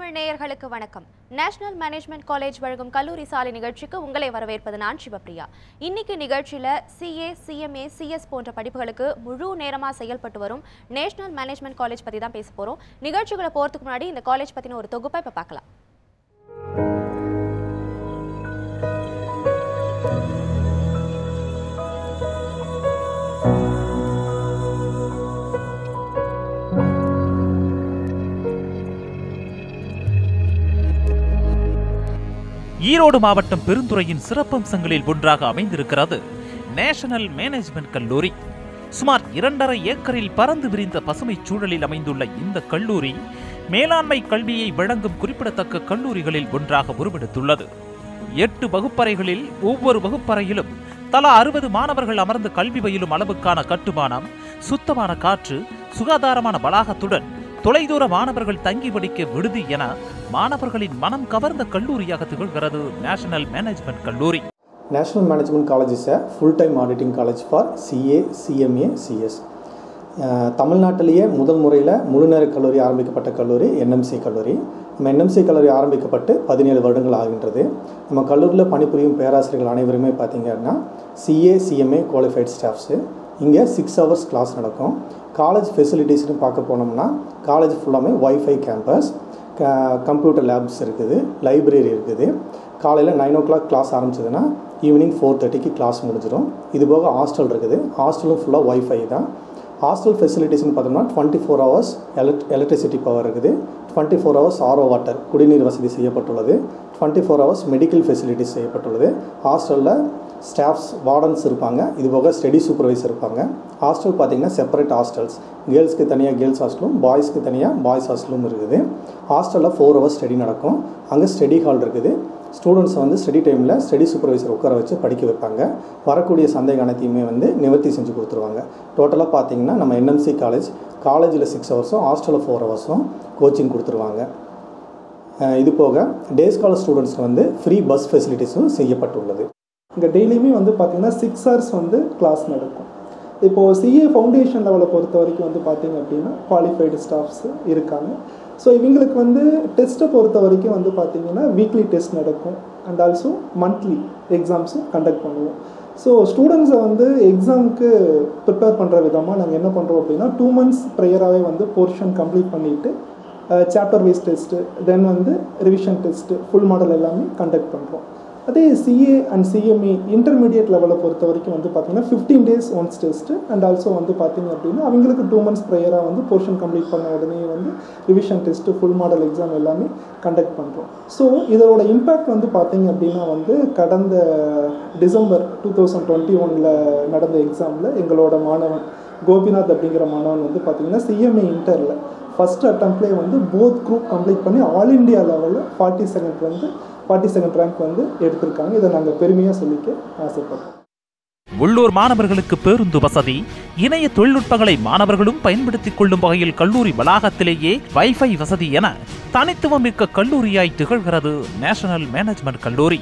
தமிழ் நேயர்களுக்கு வணக்கம் national management college வழங்கும் கல்லூரி சாலை நிகழ்ச்சிக்கு உங்களை வரவேற்பது நான் சிவப்பிரியா இன்னைக்கு நிகழ்ச்சியில சிஏ சிஎம்ஏ சிஎஸ் போன்ற படிப்புகளுக்கு முழு நேரமா செயல்பட்டு வரும் நேஷனல் மேனேஜ்மெண்ட் காலேஜ் பத்தி தான் பேச போறோம் நிகழ்ச்சிகளை போறதுக்கு முன்னாடி இந்த காலேஜ் பத்தின ஒரு தொகுப்பை இப்ப பார்க்கலாம் ஈரோடு மாவட்டம் பெருந்துறையின் சிறப்பம்சங்களில் ஒன்றாக அமைந்திருக்கிறது நேஷனல் மேனேஜ்மெண்ட் கல்லூரி சுமார் இரண்டரை ஏக்கரில் பறந்து விரிந்த பசுமை சூழலில் அமைந்துள்ள இந்த கல்லூரி மேலாண்மை கல்வியை வழங்கும் குறிப்பிடத்தக்க கல்லூரிகளில் ஒன்றாக உருவெடுத்துள்ளது எட்டு வகுப்பறைகளில் ஒவ்வொரு வகுப்பறையிலும் தலா அறுபது மாணவர்கள் அமர்ந்து கல்வி பயிலும் அளவுக்கான கட்டுமானம் சுத்தமான காற்று சுகாதாரமான வளாகத்துடன் தொலைதூர மாணவர்கள் தங்கி படிக்க விடுதி என மாணவர்களின் மனம் கவர்ந்த கல்லூரியாக திகழ்கிறது நேஷனல் மேனேஜ்மெண்ட் கல்லூரி National Management College is a full-time auditing college for CA, CMA, CS. அஹ் தமிழ்நாட்டிலேயே முதல் முறையில் முழுநேர கல்லூரி ஆரம்பிக்கப்பட்ட கல்லூரி என்எம்சி கல்லூரி நம்ம என்எம்சி கல்லூரி ஆரம்பிக்கப்பட்டு பதினேழு வருடங்கள் ஆகின்றது நம்ம கல்லூரியில் பணிபுரியும் பேராசிரியர்கள் அனைவருமே பார்த்தீங்கன்னா சிஏ சிஎம்ஏ குவாலிஃபைட் ஸ்டாஃப்ஸு இங்கே சிக்ஸ் ஹவர்ஸ் கிளாஸ் நடக்கும் காலேஜ் ஃபெசிலிட்டிஸ்னு பார்க்க போனோம்னா காலேஜ் ஃபுல்லாமே ஒய்ஃபை கேம்பஸ் கம்ப்யூட்டர் லேப்ஸ் இருக்குது லைப்ரரி இருக்குது காலையில் நைன் ஓ கிளாக் கிளாஸ் ஆரம்பிச்சதுன்னா ஈவினிங் ஃபோர் தேர்ட்டிக்கு கிளாஸ் முடிஞ்சிடும் இது போக ஹாஸ்டல் இருக்குது ஹாஸ்டலும் ஃபுல்லாக ஒய்ஃபை தான் ஹாஸ்டல் ஃபெசிலிட்டிஸ்னு பார்த்தோம்னா twenty four hours elect electricity power இருக்குது twenty four hours RO water குடிநீர் வசதி செய்யப்பட்டுள்ளது twenty four hours medical facilities செய்யப்பட்டுள்ளது ஹாஸ்டலில் ஸ்டாஃப்ஸ் வார்டன்ஸ் இருப்பாங்க இது போக ஸ்டடி சூப்பர்வைசர் இருப்பாங்க ஹாஸ்டல் பார்த்தீங்கன்னா செப்பரேட் ஹாஸ்டல்ஸ் கேர்ள்ஸ்க்கு தனியாக கேர்ள்ஸ் ஹாஸ்டலும் பாய்ஸ்க்கு தனியாக பாய்ஸ் ஹாஸ்டலும் இருக்குது ஹாஸ்டலில் ஃபோர் ஹவர்ஸ் ஸ்டடி நடக்கும் அங்கே ஸ்டடி ஹால் இருக்குது ஸ்டூடெண்ட்ஸை வந்து ஸ்டடி டைமில் ஸ்டடி சூப்பர்வைசர் உட்கார வச்சு படிக்க வைப்பாங்க வரக்கூடிய சந்தேகம் அனைத்தையுமே வந்து நிவர்த்தி செஞ்சு கொடுத்துருவாங்க டோட்டலாக பார்த்தீங்கன்னா நம்ம என்எம்சி காலேஜ் காலேஜில் சிக்ஸ் ஹவர்ஸும் ஹாஸ்டலில் ஃபோர் ஹவர்ஸும் கோச்சிங் கொடுத்துருவாங்க அஹ் இது போக டே ஸ்காலர் ஸ்டூடெண்ட்ஸ்க்கு வந்து ஃப்ரீ பஸ் ஃபெசிலிட்டிஸும் செய்யப்பட்டுள்ளது இங்கே டெய்லியுமே வந்து பார்த்தீங்கன்னா சிக்ஸ் ஹவர்ஸ் வந்து கிளாஸ் நடக்கும் இப்போது சிஏ ஃபவுண்டேஷன் லெவலை பொறுத்த வரைக்கும் வந்து பார்த்தீங்க அப்படின்னா குவாலிஃபைடு ஸ்டாஃப்ஸ் இருக்காங்க ஸோ இவங்களுக்கு வந்து டெஸ்ட்டை பொறுத்த வரைக்கும் வந்து பார்த்தீங்கன்னா வீக்லி டெஸ்ட் நடக்கும் அண்ட் ஆல்சோ மந்த்லி எக்ஸாம்ஸும் கண்டக்ட் பண்ணுவோம் ஸோ ஸ்டூடெண்ட்ஸை வந்து எக்ஸாமுக்கு ப்ரிப்பேர் பண்ணுற விதமாக நாங்கள் என்ன பண்ணுறோம் அப்படின்னா டூ மந்த்ஸ் ப்ரேயராகவே வந்து போர்ஷன் கம்ப்ளீட் பண்ணிவிட்டு சாப்டர் வைஸ் டெஸ்ட்டு தென் வந்து ரிவிஷன் டெஸ்ட்டு ஃபுல் மாடல் எல்லாமே கண்டக்ட் பண்ணுறோம் அதே சிஏ அண்ட் சிஎம்இ இன்டர்மீடியட் லெவலை பொறுத்த வரைக்கும் வந்து பார்த்தீங்கன்னா fifteen days once test and also வந்து பார்த்தீங்க அப்படின்னா அவங்களுக்கு டூ மந்த்ஸ் ப்ரேயராக வந்து போர்ஷன் கம்ப்ளீட் பண்ண உடனே வந்து revision test full model exam எல்லாமே கண்டக்ட் பண்ணுறோம் ஸோ இதோட இம்பேக்ட் வந்து பார்த்தீங்க அப்படின்னா வந்து கடந்த டிசம்பர் டூ தௌசண்ட் டுவெண்ட்டி ஒனில் நடந்த எக்ஸாமில் எங்களோட மாணவன் கோபிநாத் அப்படிங்கிற மாணவன் வந்து பார்த்தீங்கன்னா சிஎம்ஏ இன்டரில் ஃபஸ்ட் அட்டம்ப்ட்லேயே வந்து போத் குரூப் கம்ப்ளீட் பண்ணி ஆல் இண்டியா லெவலில் ஃபார்ட்டி செகண்ட் வந்து ஃபார்ட்டி செகண்ட் ரேங்க் வந்து எடுத்திருக்காங்க இதை நாங்கள் பெருமையாக சொல்லிக்க ஆசைப்படுறோம் உள்ளூர் மாணவர்களுக்கு பேருந்து வசதி இணைய தொழில்நுட்பங்களை மாணவர்களும் பயன்படுத்திக் கொள்ளும் வகையில் கல்லூரி வளாகத்திலேயே வைஃபை வசதி என தனித்துவம் மிக்க கல்லூரியாய் திகழ்கிறது நேஷனல் மேனேஜ்மெண்ட் கல்லூரி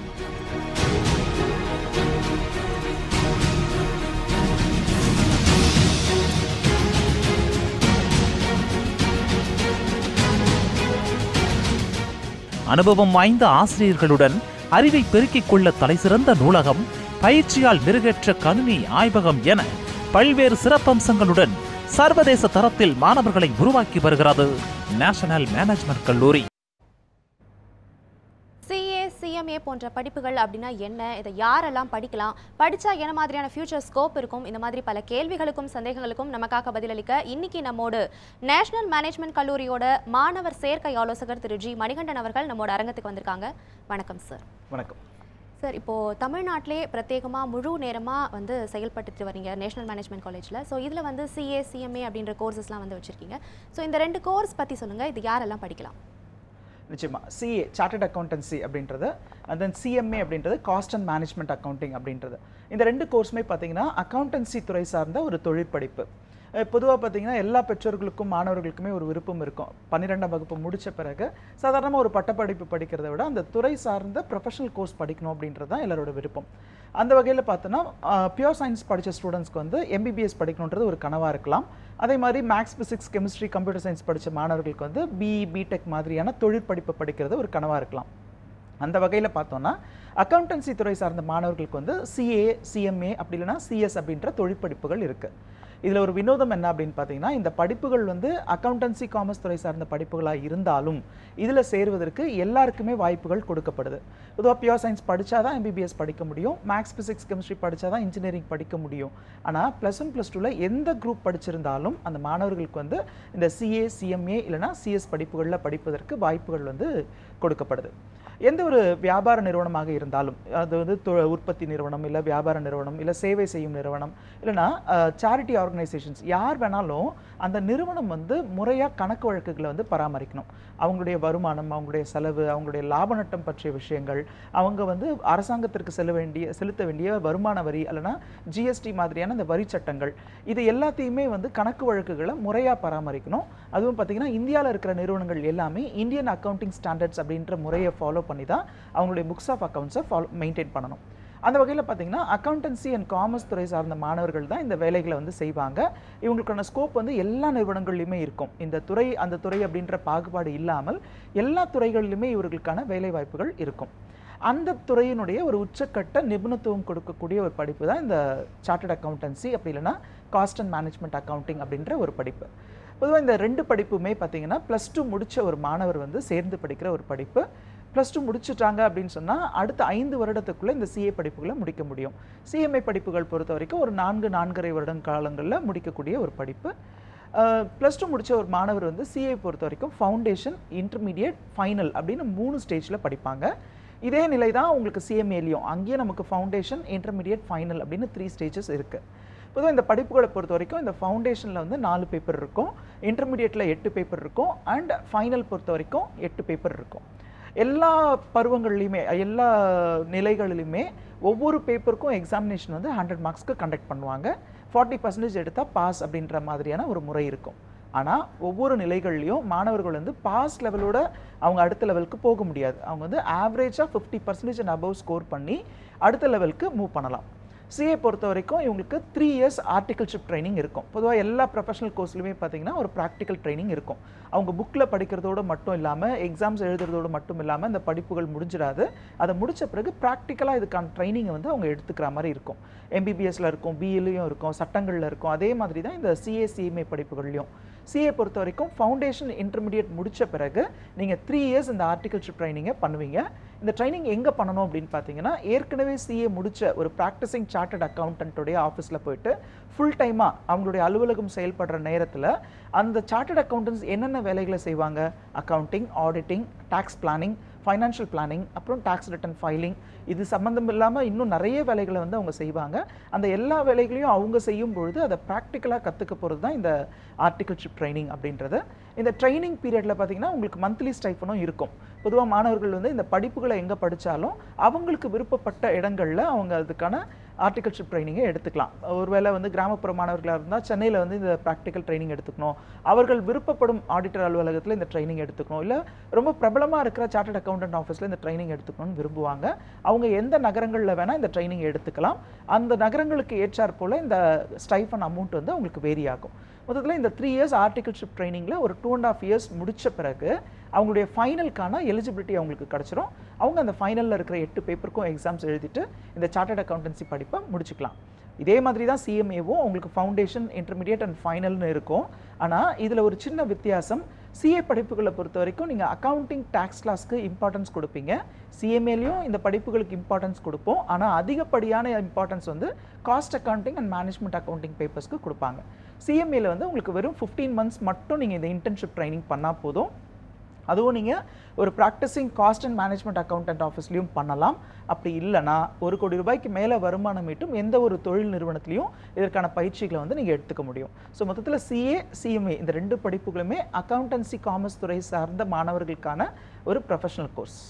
அனுபவம் வாய்ந்த ஆசிரியர்களுடன் அறிவை பெருக்கிக் கொள்ள தலைசிறந்த நூலகம் பயிற்சியால் மெருகேற்ற கணினி ஆய்வகம் என பல்வேறு சிறப்பம்சங்களுடன் சர்வதேச தரத்தில் மாணவர்களை உருவாக்கி வருகிறது நேஷனல் மேனேஜ்மெண்ட் கல்லூரி சிஏ சிஎம்ஏ போன்ற படிப்புகள் அப்படின்னா என்ன இதை யாரெல்லாம் படிக்கலாம் படிச்சா என்ன மாதிரியான ஃபியூச்சர் ஸ்கோப் இருக்கும் இந்த மாதிரி பல கேள்விகளுக்கும் சந்தேகங்களுக்கும் நமக்காக பதிலளிக்க இன்னைக்கு நம்மோடு நேஷனல் மேனேஜ்மெண்ட் கல்லூரியோட மாணவர் சேர்க்கை ஆலோசகர் திரு ஜி மணிகண்டன் அவர்கள் நம்மோட அரங்கத்துக்கு வந்திருக்காங்க வணக்கம் சார் வணக்கம் சார் இப்போ தமிழ்நாட்டிலே பிரத்யேகமா முழு நேரமா வந்து செயல்பட்டுட்டு வரீங்க நேஷனல் மேனேஜ்மெண்ட் காலேஜ்ல ஸோ இதுல வந்து சிஏ சிஎம்ஏ அப்படின்ற கோர்சஸ்லாம் வந்து வச்சிருக்கீங்க ஸோ இந்த ரெண்டு கோர்ஸ் பத்தி சொல்லுங்க இது யாரெல்லாம் படிக்கலாம் நிச்சயமா சிஏ சார்ட்டர்ட் அக்கௌண்டன்சி அப்படின்றது அண்ட் தென் சிஎம்ஏ அப்படின்றது காஸ்ட் அண்ட் மேனேஜ்மெண்ட் அக்கௌண்டிங் அப்படின்றது இந்த ரெண்டு கோர்ஸுமே பார்த்தீங்கன்னா அக்கௌண்டன்சி துறை சார்ந்த ஒரு தொழிற்படிப்பு பொதுவாக பார்த்தீங்கன்னா எல்லா பெற்றோர்களுக்கும் மாணவர்களுக்குமே ஒரு விருப்பம் இருக்கும் பன்னிரெண்டாம் வகுப்பு முடிச்ச பிறகு சாதாரணமாக ஒரு பட்டப்படிப்பு படிக்கிறதை விட அந்த துறை சார்ந்த ப்ரொஃபஷனல் கோர்ஸ் படிக்கணும் அப்படின்றது தான் எல்லாரோட விருப்பம் அந்த வகையில் பார்த்தோன்னா பியூர் சயின்ஸ் படித்த ஸ்டூடெண்ட்ஸ்க்கு வந்து எம்பிபிஎஸ் படிக்கணுன்றது ஒரு கனவாக இருக்கலாம் அதே மாதிரி maths physics chemistry computer science படித்த மாணவர்களுக்கு வந்து பிஇ பிடெக் மாதிரியான தொழிற்படிப்பு படிக்கிறது ஒரு கனவாக இருக்கலாம் அந்த வகையில் பார்த்தோன்னா அக்கௌண்டன்சி துறை சார்ந்த மாணவர்களுக்கு வந்து சிஏ சிஎம்ஏ அப்படி இல்லைன்னா சிஎஸ் அப்படின்ற தொழிற்படிப்புகள் இருக்குது இதில் ஒரு வினோதம் என்ன அப்படின்னு பார்த்தீங்கன்னா இந்த படிப்புகள் வந்து அக்கௌண்டன்சி காமர்ஸ் துறை சார்ந்த படிப்புகளாக இருந்தாலும் இதில் சேருவதற்கு எல்லாருக்குமே வாய்ப்புகள் கொடுக்கப்படுது பொதுவாக பியூர் சயின்ஸ் படித்தா தான் எம்பிபிஎஸ் படிக்க முடியும் மேக்ஸ் ஃபிசிக்ஸ் கெமிஸ்ட்ரி படித்தா தான் இன்ஜினியரிங் படிக்க முடியும் ஆனால் ப்ளஸ் ஒன் ப்ளஸ் டூவில் எந்த குரூப் படிச்சிருந்தாலும் அந்த மாணவர்களுக்கு வந்து இந்த சிஏ சிஎம்ஏ இல்லைனா சிஎஸ் படிப்புகளில் படிப்பதற்கு வாய்ப்புகள் வந்து கொடுக்கப்படுது எந்த ஒரு வியாபார நிறுவனமாக இருந்தாலும் அது வந்து தொ- உற்பத்தி நிறுவனம் இல்லை வியாபார நிறுவனம் இல்லை சேவை செய்யும் நிறுவனம் இல்லைனா சேரிட்டி ஆர்கனைசேஷன்ஸ் யார் வேணாலும் அந்த நிறுவனம் வந்து முறையாக கணக்கு வழக்குகளை வந்து பராமரிக்கணும் அவங்களுடைய வருமானம் அவங்களுடைய செலவு அவங்களுடைய லாப நட்டம் பற்றிய விஷயங்கள் அவங்க வந்து அரசாங்கத்திற்கு செல்ல வேண்டிய செலுத்த வேண்டிய வருமான வரி இல்லைனா ஜிஎஸ்டி மாதிரியான இந்த வரி சட்டங்கள் இது எல்லாத்தையுமே வந்து கணக்கு வழக்குகளை முறையாக பராமரிக்கணும் அதுவும் பார்த்தீங்கன்னா இந்தியாவில் இருக்கிற நிறுவனங்கள் எல்லாமே இந்தியன் அக்கவுண்டிங் ஸ்டாண்டர்ட்ஸ் அப்படின்ற முறையை ஃபாலோ பண்ணி தான் அவங்களுடைய புக்ஸ் ஆஃப் அக்கவுண்ட்ஸை ஃபாலோ மெயின்டைன் பண்ணணும் அந்த வகையில் பார்த்தீங்கன்னா அக்கௌண்டன்சி அண்ட் காமர்ஸ் துறை சார்ந்த மாணவர்கள் தான் இந்த வேலைகளை வந்து செய்வாங்க இவங்களுக்கான ஸ்கோப் வந்து எல்லா நிறுவனங்கள்லையுமே இருக்கும் இந்த துறை அந்த துறை அப்படின்ற பாகுபாடு இல்லாமல் எல்லா துறைகளிலுமே இவர்களுக்கான வேலை வாய்ப்புகள் இருக்கும் அந்த துறையினுடைய ஒரு உச்சக்கட்ட நிபுணத்துவம் கொடுக்கக்கூடிய ஒரு படிப்பு தான் இந்த சார்ட்டர்ட் அக்கௌண்டன்சி அப்படி இல்லைன்னா காஸ்ட் அண்ட் மேனேஜ்மெண்ட் அக்கவுண்டிங் அப்படின்ற ஒரு படிப்பு பொதுவாக இந்த ரெண்டு படிப்புமே பார்த்தீங்கன்னா ப்ளஸ் டூ முடிச்ச ஒரு மாணவர் வந்து சேர்ந்து படிக்கிற ஒரு படிப்பு ப்ளஸ் டூ முடிச்சுட்டாங்க அப்படின்னு சொன்னால் அடுத்த ஐந்து வருடத்துக்குள்ளே இந்த சிஏ படிப்புகளை முடிக்க முடியும் சிஎம்ஏ படிப்புகள் பொறுத்த வரைக்கும் ஒரு நான்கு நான்கரை வருடம் காலங்களில் முடிக்கக்கூடிய ஒரு படிப்பு ப்ளஸ் டூ முடிச்ச ஒரு மாணவர் வந்து சிஏ பொறுத்த வரைக்கும் ஃபவுண்டேஷன் இன்டர்மீடியட் ஃபைனல் அப்படின்னு மூணு ஸ்டேஜில் படிப்பாங்க இதே நிலை தான் உங்களுக்கு சிஎம்ஏலையும் அங்கேயே நமக்கு ஃபவுண்டேஷன் இன்டர்மீடியட் ஃபைனல் அப்படின்னு த்ரீ ஸ்டேஜஸ் இருக்குது பொதுவாக இந்த படிப்புகளை பொறுத்த வரைக்கும் இந்த ஃபவுண்டேஷனில் வந்து நாலு பேப்பர் இருக்கும் இன்டர்மீடியட்டில் எட்டு பேப்பர் இருக்கும் அண்ட் ஃபைனல் பொறுத்த வரைக்கும் எட்டு பேப்பர் இருக்கும் எல்லா பருவங்கள்லையுமே எல்லா நிலைகளிலுமே ஒவ்வொரு பேப்பருக்கும் எக்ஸாமினேஷன் வந்து ஹண்ட்ரட் மார்க்ஸ்க்கு கண்டக்ட் பண்ணுவாங்க ஃபார்ட்டி பர்சன்டேஜ் எடுத்தால் பாஸ் அப்படின்ற மாதிரியான ஒரு முறை இருக்கும் ஆனால் ஒவ்வொரு நிலைகள்லையும் மாணவர்கள் வந்து பாஸ் லெவலோட அவங்க அடுத்த லெவலுக்கு போக முடியாது அவங்க வந்து ஆவரேஜாக fifty percentage and above score பண்ணி அடுத்த லெவலுக்கு மூவ் பண்ணலாம் சிஏ பொறுத்த வரைக்கும் இவங்களுக்கு த்ரீ இயர்ஸ் ஆர்டிகல்ஷிப் ட்ரைனிங் இருக்கும் பொதுவாக எல்லா ப்ரொஃபஷனல் கோர்ஸ்லையுமே பார்த்தீங்கன்னா ஒரு ப்ராக்டிக்கல் ட்ரைனிங் இருக்கும் அவங்க புக்கில் படிக்கிறதோட மட்டும் இல்லாமல் எக்ஸாம்ஸ் எழுதுறதோட மட்டும் இல்லாமல் இந்த படிப்புகள் முடிஞ்சிடாது அதை முடிச்ச பிறகு ப்ராக்டிக்கலாக இதுக்கான ட்ரைனிங்கை வந்து அவங்க எடுத்துக்கிற மாதிரி இருக்கும் எம்பிபிஎஸ்ல இருக்கும் பிஎல்லையும் இருக்கும் சட்டங்களில் இருக்கும் அதே மாதிரி தான் இந்த சிஏ சிஎம்ஏ படிப்புகள்லையும் சிஏ பொறுத்த வரைக்கும் ஃபவுண்டேஷன் இன்டர்மீடியட் முடிச்ச பிறகு நீங்கள் த்ரீ இயர்ஸ் இந்த ஆர்டிகல்ஷிப் ட்ரைனிங்கை பண்ணுவீங்க இந்த ட்ரைனிங் எங்கே பண்ணணும் அப்படின்னு பார்த்தீங்கன்னா ஏற்கனவே சிஏ முடிச்ச ஒரு ப்ராக்டிசிங் சார்ட்டர்ட் அக்கௌண்டன்ட்டுடைய ஆஃபீஸில் போயிட்டு ஃபுல் டைமாக அவங்களுடைய அலுவலகம் செயல்படுற நேரத்தில் அந்த சார்ட்டர்ட் அக்கௌண்டன்ஸ் என்னென்ன வேலைகளை செய்வாங்க accounting auditing tax planning financial planning அப்புறம் டேக்ஸ் ரிட்டர்ன் ஃபைலிங் இது சம்மந்தம் இல்லாமல் இன்னும் நிறைய வேலைகளை வந்து அவங்க செய்வாங்க அந்த எல்லா வேலைகளையும் அவங்க செய்யும் பொழுது அதை ப்ராக்டிக்கலாக கற்றுக்க போகிறது தான் இந்த ஆர்டிகல்ஷிப் ட்ரைனிங் அப்படின்றது இந்த ட்ரைனிங் பீரியடில் பார்த்தீங்கன்னா உங்களுக்கு மந்த்லி ஸ்டைஃபனும் இருக்கும் பொதுவாக மாணவர்கள் வந்து இந்த படிப்புகளை எங்கே படித்தாலும் அவங்களுக்கு விருப்பப்பட்ட இடங்களில் அவங்க அதுக்கான ஆர்டிகல்ஷிப் ட்ரைனிங்கை எடுத்துக்கலாம் ஒருவேளை வந்து கிராமப்புற மாணவர்களாக இருந்தால் சென்னையில் வந்து இந்த ப்ராக்டிக்கல் ட்ரைனிங் எடுத்துக்கணும் அவர்கள் விருப்பப்படும் ஆடிட்டர் அலுவலகத்தில் இந்த ட்ரைனிங் எடுத்துக்கணும் இல்லை ரொம்ப பிரபலமாக இருக்கிற சார்ட்டர்ட் அக்கௌண்டன்ட் ஆஃபீஸில் இந்த ட்ரைனிங் எடுத்துக்கணும்னு விரும்புவாங்க அவங்க எந்த நகரங்களில் வேணால் இந்த ட்ரைனிங் எடுத்துக்கலாம் அந்த நகரங்களுக்கு ஏற்றாற் போல் இந்த ஸ்டைஃபன் அமௌண்ட் வந்து அவங்களுக்கு வேரி ஆகும் மொத்தத்தில் இந்த த்ரீ இயர்ஸ் ஆர்டிகல்ஷிப் ட்ரைனிங்கில் ஒரு டூ அண்ட் ஆஃப் இயர்ஸ் முடிச்ச பிறகு அவங்களுடைய ஃபைனலுக்கான எலிஜிபிலிட்டி அவங்களுக்கு கிடச்சிரும் அவங்க அந்த ஃபைனலில் இருக்கிற எட்டு பேப்பருக்கும் எக்ஸாம்ஸ் எழுதிட்டு இந்த சார்ட்டர்ட் அக்கௌண்டன்சி படிப்பை முடிச்சுக்கலாம் இதே மாதிரி தான் சிஎம்ஏவும் உங்களுக்கு ஃபவுண்டேஷன் இன்டர்மீடியட் அண்ட் ஃபைனல்னு இருக்கும் ஆனால் இதில் ஒரு சின்ன வித்தியாசம் சிஏ படிப்புகளை பொறுத்த வரைக்கும் நீங்கள் அக்கவுண்டிங் டேக்ஸ் கிளாஸ்க்கு இம்பார்ட்டன்ஸ் கொடுப்பீங்க சிஎம்ஏலையும் இந்த படிப்புகளுக்கு இம்பார்ட்டன்ஸ் கொடுப்போம் ஆனால் அதிகப்படியான இம்பார்ட்டன்ஸ் வந்து cost accounting and management accounting பேப்பர்ஸ்க்கு கொடுப்பாங்க சிஎம்ஏல வந்து உங்களுக்கு வெறும் ஃபிஃப்டீன் மந்த்ஸ் மட்டும் நீங்கள் இந்த இன்டர்ன்ஷிப் ட்ரைனிங் பண்ணால் போதும் அதுவும் நீங்கள் ஒரு practising cost and management accountant ஆஃபீஸ்லையும் பண்ணலாம் அப்படி இல்லைனா ஒரு கோடி ரூபாய்க்கு மேலே வருமானம் ஈட்டும் எந்த ஒரு தொழில் நிறுவனத்திலையும் இதற்கான பயிற்சிகளை வந்து நீங்கள் எடுத்துக்க முடியும் ஸோ மொத்தத்தில் சிஏ சிஎம்ஏ இந்த ரெண்டு படிப்புகளுமே அக்கௌண்டன்சி காமர்ஸ் துறை சார்ந்த மாணவர்களுக்கான ஒரு ப்ரொஃபஷனல் கோர்ஸ்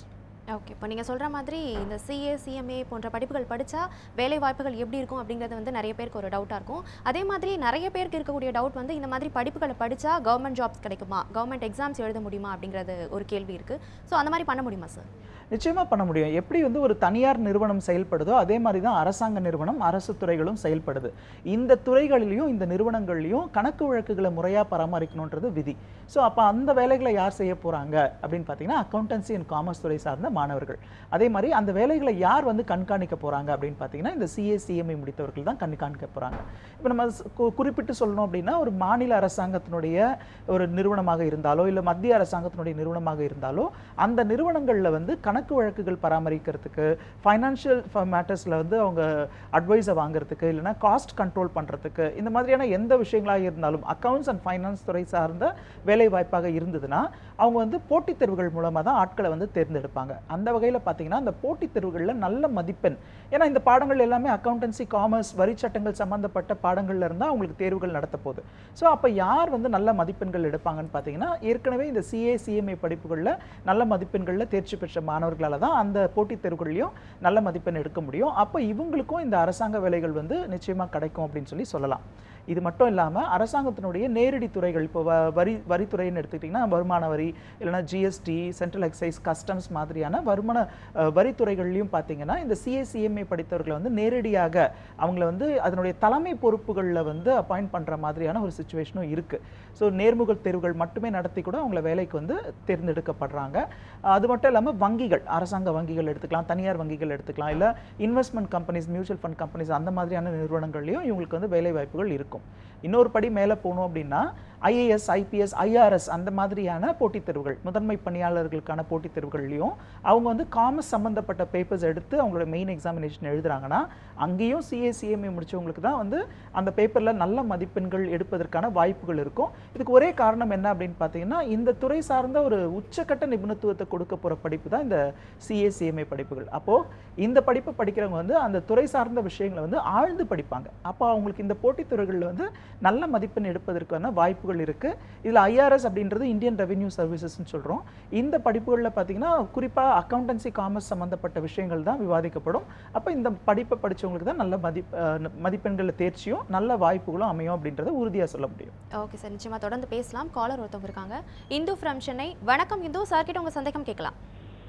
ஓகே இப்போ நீங்கள் சொல்கிற மாதிரி இந்த சிஏ சிஎம்ஏ போன்ற படிப்புகள் படித்தா வேலை வாய்ப்புகள் எப்படி இருக்கும் அப்படிங்கிறது வந்து நிறைய பேருக்கு ஒரு டவுட்டாக இருக்கும் அதே மாதிரி நிறைய பேருக்கு இருக்கக்கூடிய டவுட் வந்து இந்த மாதிரி படிப்புகளை படித்தா கவர்மெண்ட் ஜாப்ஸ் கிடைக்குமா கவர்மெண்ட் எக்ஸாம்ஸ் எழுத முடியுமா அப்படிங்கிறது ஒரு கேள்வி இருக்குது ஸோ அந்த மாதிரி பண்ண முடியுமா சார் நிச்சயமா பண்ண முடியும் எப்படி வந்து ஒரு தனியார் நிறுவனம் செயல்படுதோ அதே மாதிரி தான் அரசாங்க நிறுவனம் அரசு துறைகளும் செயல்படுது இந்த துறைகளிலையும் இந்த நிறுவனங்கள்லையும் கணக்கு வழக்குகளை முறையா பராமரிக்கணுன்றது விதி ஸோ அப்போ அந்த வேலைகளை யார் செய்ய போறாங்க அப்படின்னு பார்த்தீங்கன்னா அக்கௌண்டன்சி அண்ட் காமர்ஸ் துறை சார்ந்த மாணவர்கள் அதே மாதிரி அந்த வேலைகளை யார் வந்து கண்காணிக்க போறாங்க அப்படின்னு பார்த்தீங்கன்னா இந்த சிஏ சிஎம்ஐ முடித்தவர்கள் தான் கண்காணிக்க போறாங்க இப்போ நம்ம ஸ்- கு- குறிப்பிட்டு சொல்லணும் அப்படின்னா ஒரு மாநில அரசாங்கத்தினுடைய ஒரு நிறுவனமாக இருந்தாலோ இல்லை மத்திய அரசாங்கத்தினுடைய நிறுவனமாக இருந்தாலோ அந்த நிறுவனங்களில் வந்து கணக்கு வழக்குகள் பராமரிக்கிறதுக்கு ஃபைனான்ஷியல் மேட்டர்ஸில் வந்து அவங்க அட்வைஸை வாங்குறதுக்கு இல்லைன்னா காஸ்ட் கண்ட்ரோல் பண்ணுறதுக்கு இந்த மாதிரியான எந்த விஷயங்களாக இருந்தாலும் அக்கவுண்ட்ஸ் அண்ட் ஃபைனான்ஸ் துறை சார்ந்த வேலை வாய்ப்பாக இருந்ததுன்னா அவங்க வந்து போட்டித் தேர்வுகள் மூலமாக தான் ஆட்களை வந்து தேர்ந்தெடுப்பாங்க அந்த வகையில் பார்த்தீங்கன்னா அந்த போட்டித் தேர்வுகளில் நல்ல மதிப்பெண் ஏன்னா இந்த பாடங்கள் எல்லாமே அக்கௌண்டன்சி காமர்ஸ் வரி சட்டங்கள் சம்பந்தப்பட்ட பாடங்கள்ல இருந்தால் அவங்களுக்கு தேர்வுகள் நடத்த போகுது ஸோ அப்போ யார் வந்து நல்ல மதிப்பெண்கள் எடுப்பாங்கன்னு பார்த்தீங்கன்னா ஏற்கனவே இந்த சிஏ சிஎம்ஏ படிப்புகளில் நல்ல மதிப்பெண்களில் தேர்ச்சி பெற்ற மாணவர்களால தான் அந்த போட்டித் தேர்வுகள்லையும் நல்ல மதிப்பெண் எடுக்க முடியும் அப்போ இவங்களுக்கும் இந்த அரசாங்க வேலைகள் வந்து நிச்சயமாக கிடைக்கும் அப்படின்னு சொல்லி சொல்லலாம் இது மட்டும் இல்லாமல் அரசாங்கத்தினுடைய நேரடி துறைகள் இப்போ வ வரி வரித்துறைன்னு எடுத்துக்கிட்டிங்கன்னா வருமான வரி இல்லைன்னா ஜிஎஸ்டி சென்ட்ரல் எக்ஸைஸ் கஸ்டம்ஸ் மாதிரியான வருமான அஹ், வரித்துறைகள்லையும் பார்த்தீங்கன்னா இந்த சிஏசிஎம்ஏ படித்தவர்களை வந்து நேரடியாக அவங்கள வந்து அதனுடைய தலைமை பொறுப்புகளில் வந்து அப்பாயிண்ட் பண்ணுற மாதிரியான ஒரு சுச்சுவேஷனும் இருக்குது ஸோ நேர்முக தேர்வுகள் மட்டுமே நடத்தி கூட அவங்கள வேலைக்கு வந்து தேர்ந்தெடுக்கப்படுறாங்க அது மட்டும் இல்லாமல் வங்கிகள் அரசாங்க வங்கிகள் எடுத்துக்கலாம் தனியார் வங்கிகள் எடுத்துக்கலாம் இல்லை investment companies mutual fund companies அந்த மாதிரியான நிறுவனங்கள்லையும் இவங்களுக்கு வந்து வேலை வாய்ப்புகள் இருக்கும் இன்னொரு படி மேலே போகணும் அப்படின்னா ஐஏஎஸ் ஐபிஎஸ் ஐஆர்எஸ் அந்த மாதிரியான போட்டித் தேர்வுகள் முதன்மை பணியாளர்களுக்கான போட்டித் தேர்வுகள்லையும் அவங்க வந்து காமர்ஸ் சம்மந்தப்பட்ட பேப்பர்ஸ் எடுத்து அவங்களோட மெயின் எக்ஸாமினேஷன் எழுதுறாங்கன்னா அங்கேயும் சிஏ சிஎம்ஏ முடிச்சவங்களுக்கு தான் வந்து அந்த பேப்பரில் நல்ல மதிப்பெண்கள் எடுப்பதற்கான வாய்ப்புகள் இருக்கும் இதுக்கு ஒரே காரணம் என்ன அப்படின்னு பார்த்தீங்கன்னா இந்த துறை சார்ந்த ஒரு உச்சக்கட்ட நிபுணத்துவத்தை கொடுக்க போகிற படிப்பு தான் இந்த சிஏ சிஎம்ஏ படிப்புகள் அப்போது இந்த படிப்பை படிக்கிறவங்க வந்து அந்த துறை சார்ந்த விஷயங்களை வந்து ஆழ்ந்து படிப்பாங்க அப்போ அவங்களுக்கு இந்த போட்டித் துறைகளில் வந்து நல்ல மதிப்பெண் எடுப்பதற்கான வாய்ப்புகள் இருக்கு இதில் ஐஆர்எஸ் அப்படின்றது இந்தியன் ரெவென்யூ சர்வீசஸ்னு சொல்கிறோம் இந்த படிப்புகளில் பார்த்தீங்கன்னா குறிப்பாக அக்கௌண்டன்சி காமர்ஸ் சம்மந்தப்பட்ட விஷயங்கள் தான் விவாதிக்கப்படும் அப்போ இந்த படிப்பை படிச்சவங்களுக்கு தான் நல்ல மதிப் அஹ் மதிப்பெண்களில் தேர்ச்சியும் நல்ல வாய்ப்புகளும் அமையும் அப்படின்றத உறுதியாக சொல்ல முடியும் ஓகே சார் நிச்சயமா தொடர்ந்து பேசலாம் காலர் ஒருத்தவங்க இருக்காங்க இந்து ஃப்ரம் சென்னை வணக்கம் இந்து சார் கிட்ட உங்க சந்தேகம் கேட்கலாம்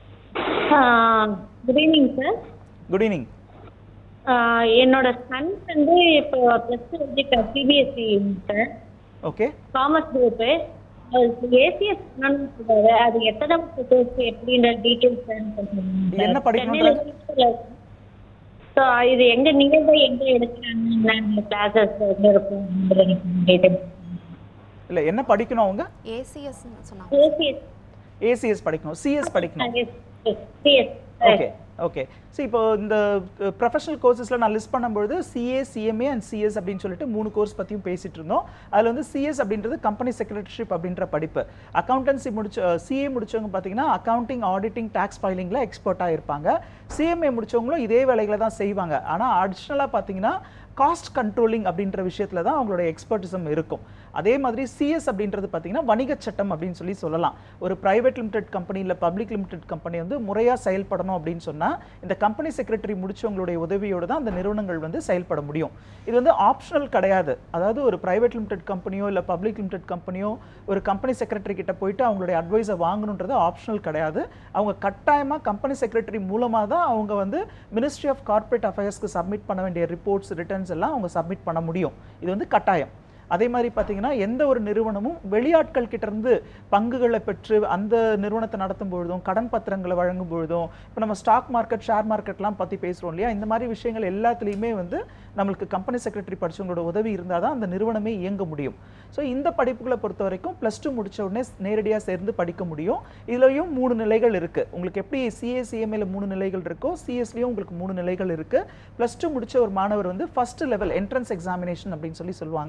good evening sir good evening என்னோட சன் வந்து இப்போ ப்ளஸ் டூ எழுதிட்டார் CBSE sir okay commerce group ACS பண்ணணும்னு சொல்றாரு அது எத்தனை வருஷம் கோர்ஸ் எப்படின்ற டீட்டெயில்ஸ் என்ன படிக்கணும்ன்றாரு? ஸோ இது எங்க நியர்பை எங்க எடுக்கிறாங்க கிளாஸஸ் எங்க இருக்கும் டீட்டெயில்ஸ் இல்லை என்ன படிக்கணும் அவங்க ஏசிஎஸ் சொன்னாங்க ஏசிஎஸ் ஏசிஎஸ் படிக்கணும் சிஎஸ் படிக்கணும் சிஎஸ் ஓகே ஓகே ஸோ இப்போ இந்த ப்ரொஃபஷனல் கோர்சஸில் நான் லிஸ்ட் பண்ணும்பொழுது சிஏ சிஎம்ஏ அண்ட் சிஎஸ் அப்படின்னு சொல்லிட்டு மூணு கோர்ஸ் பற்றியும் பேசிட்டு இருந்தோம் அதில் வந்து சிஎஸ் அப்படின்றது கம்பெனி செக்ரட்டரிஷிப் அப்படின்ற படிப்பு அக்கௌண்டன்சி முடிச்ச சிஏ முடிச்சவங்க பார்த்தீங்கன்னா அக்கவுண்டிங் ஆடிட்டிங் டேக்ஸ் ஃபைலிங்கில் எக்ஸ்பர்ட்டாக இருப்பாங்க சிஎம்ஏ முடிச்சவங்களும் இதே வேலைகளை தான் செய்வாங்க ஆனால் அடிஷ்னலாக பார்த்தீங்கன்னா காஸ்ட் கண்ட்ரோலிங் அப்படின்ற விஷயத்துல தான் அவங்களோட எக்ஸ்பர்ட்டிசம் இருக்கும் அதே மாதிரி சிஎஸ் அப்படின்றது பார்த்தீங்கன்னா வணிக சட்டம் அப்படின்னு சொல்லி சொல்லலாம் ஒரு பிரைவேட் லிமிடெட் கம்பெனி இல்லை பப்ளிக் லிமிடெட் கம்பெனி வந்து முறையாக செயல்படணும் அப்படின்னு சொன்னால் இந்த கம்பெனி செக்ரட்டரி முடிச்சவங்களுடைய உதவியோடு தான் அந்த நிறுவனங்கள் வந்து செயல்பட முடியும் இது வந்து ஆப்ஷனல் கிடையாது அதாவது ஒரு பிரைவேட் லிமிடெட் கம்பெனியோ இல்லை பப்ளிக் லிமிடெட் கம்பெனியோ ஒரு கம்பெனி செக்ரட்டரி கிட்ட போயிட்டு அவங்களுடைய அட்வைஸை வாங்கணுன்றது ஆப்ஷனல் கிடையாது அவங்க கட்டாயமாக கம்பெனி செக்ரட்டரி மூலமாக தான் அவங்க வந்து மினிஸ்ட்ரி ஆஃப் கார்ப்பரேட் அஃபேர்ஸ்க்கு சப்மிட் பண்ண வேண்டிய ரிப்போர்ட்ஸ் ரிட்டர்ன்ஸ் எல்லாம் அவங்க சப்மிட் பண்ண முடியும் இது வந்து கட்டாயம் அதே மாதிரி பார்த்தீங்கன்னா எந்த ஒரு நிறுவனமும் வெளியாட்கள் கிட்ட இருந்து பங்குகளை பெற்று அந்த நிறுவனத்தை நடத்தும் பொழுதும் கடன் பத்திரங்களை வழங்கும் பொழுதும் இப்போ நம்ம ஸ்டாக் மார்க்கெட் ஷேர் மார்க்கெட்லாம் பற்றி பேசுகிறோம் இல்லையா இந்த மாதிரி விஷயங்கள் எல்லாத்துலேயுமே வந்து நம்மளுக்கு கம்பெனி செக்ரட்டரி படிச்சவங்களோட உதவி இருந்தால் தான் அந்த நிறுவனமே இயங்க முடியும் ஸோ இந்த படிப்புகளை பொறுத்த வரைக்கும் ப்ளஸ் டூ முடிச்ச உடனே நேரடியாக சேர்ந்து படிக்க முடியும் இதுலயும் மூணு நிலைகள் இருக்கு உங்களுக்கு எப்படி சிஏ சிஎம்ஏல மூணு நிலைகள் இருக்கோ சிஎஸ்லேயும் உங்களுக்கு மூணு நிலைகள் இருக்கு ப்ளஸ் டூ முடிச்ச ஒரு மாணவர் வந்து ஃபர்ஸ்ட் லெவல் என்ட்ரன்ஸ் எக்ஸாமினேஷன் அப்படின்னு சொல்லி சொல்லுவாங்க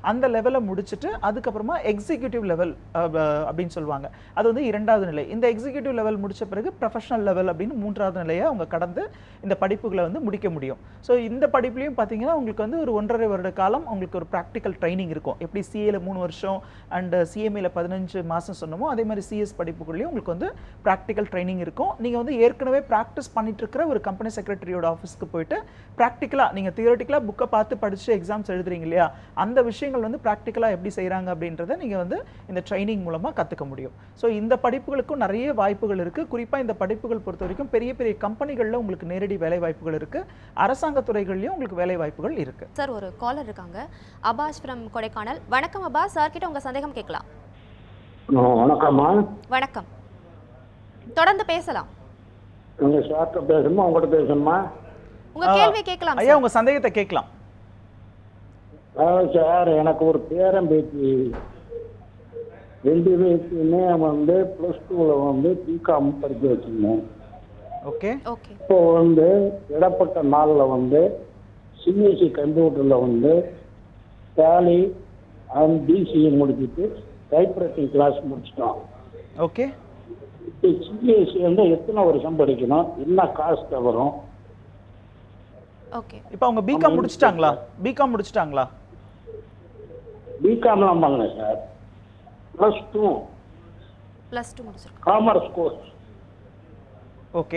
அந்த லெவலை முடிச்சுட்டு அதுக்கப்புறமா எக்ஸிக்யூட்டிவ் லெவல் அப்படின்னு சொல்லுவாங்க அது வந்து இரண்டாவது நிலை இந்த எக்ஸிக்யூட்டிவ் லெவல் முடிச்ச பிறகு ப்ரொஃபஷனல் லெவல் அப்படின்னு மூன்றாவது நிலையை அவங்க கடந்து இந்த படிப்புகளை வந்து முடிக்க முடியும் ஸோ இந்த படிப்புலையும் பார்த்தீங்கன்னா உங்களுக்கு வந்து ஒரு ஒன்றரை வருட காலம் உங்களுக்கு ஒரு ப்ராக்டிக்கல் ட்ரைனிங் இருக்கும் எப்படி சிஏல மூணு வருஷம் அண்ட் சிஎம்ஏல பதினஞ்சு மாதம் சொன்னமோ அதே மாதிரி சிஎஸ் படிப்புக்குள்ளேயும் உங்களுக்கு வந்து ப்ராக்டிக்கல் ட்ரைனிங் இருக்கும் நீங்கள் வந்து ஏற்கனவே ப்ராக்டிஸ் பண்ணிட்டு இருக்கிற ஒரு கம்பெனி செக்ரட்டரியோட ஆஃபீஸ்க்கு போயிட்டு ப்ராக்டிக்கலாக நீங்கள் தியரட்டிக்கலாக புக்கை பார்த்து படிச்சு எக்ஸாம்ஸ் எழுதுறீங்க இல்லையா அந்த விஷயங்கள் வந்து ப்ராக்டிக்கலாக எப்படி செய்கிறாங்க அப்படின்றத நீங்கள் வந்து இந்த ட்ரைனிங் மூலமாக கற்றுக்க முடியும் ஸோ இந்த படிப்புகளுக்கும் நிறைய வாய்ப்புகள் இருக்குது குறிப்பாக இந்த படிப்புகள் பொறுத்த வரைக்கும் பெரிய பெரிய கம்பெனிகளில் உங்களுக்கு நேரடி வேலை வாய்ப்புகள் இருக்குது அரசாங்க துறைகள்லையும் உங்களுக்கு வேலை வாய்ப்புகள் இருக்குது சார் ஒரு காலர் இருக்காங்க அபாஸ் ஃப்ரம் கொடைக்கானல் வணக்கம் அபாஸ் சார் கிட்ட உங்க சந்தேகம் கேட்கலாம் ஆ, வணக்கம்மா வணக்கம் தொடர்ந்து பேசலாம் நீங்க சார்கிட்ட பேசணுமா உங்கள்கிட்ட பேசணுமா உங்க கேள்வி கேட்கலாம் ஐயா உங்கள் சந்தேகத்தை கேட்கலாம் அதாவது சார் எனக்கு ஒரு பேரன் பேத்தி ரெண்டு பேர்த்தையுமே வந்து ப்ளஸ் டூவில் வந்து பிகாம் படிக்க வச்சிருந்தேன் ஓகே ஓகே இப்போ வந்து இடப்பட்ட நாளில் வந்து சிபிஎஸ்சி கம்ப்யூட்டரில் வந்து டேலி அண்ட் பிசிஏ முடிச்சுட்டு டைப்ரைட்டிங் கிளாஸ் முடிச்சிட்டோம் ஓகே இப்போ சிபிஎஸ்சி வந்து எத்தனை வருஷம் படிக்கணும் என்ன காஸ்ட் வரும் ஓகே இப்போ அவங்க பிகாம் முடிச்சிட்டாங்களா பிகாம் முடிச்சிட்டாங்களா பிகாம்லாம் பண்ணல sir plus two plus two முடிச்சிருக்கோம் காமர்ஸ் கோர்ஸ் ஓகே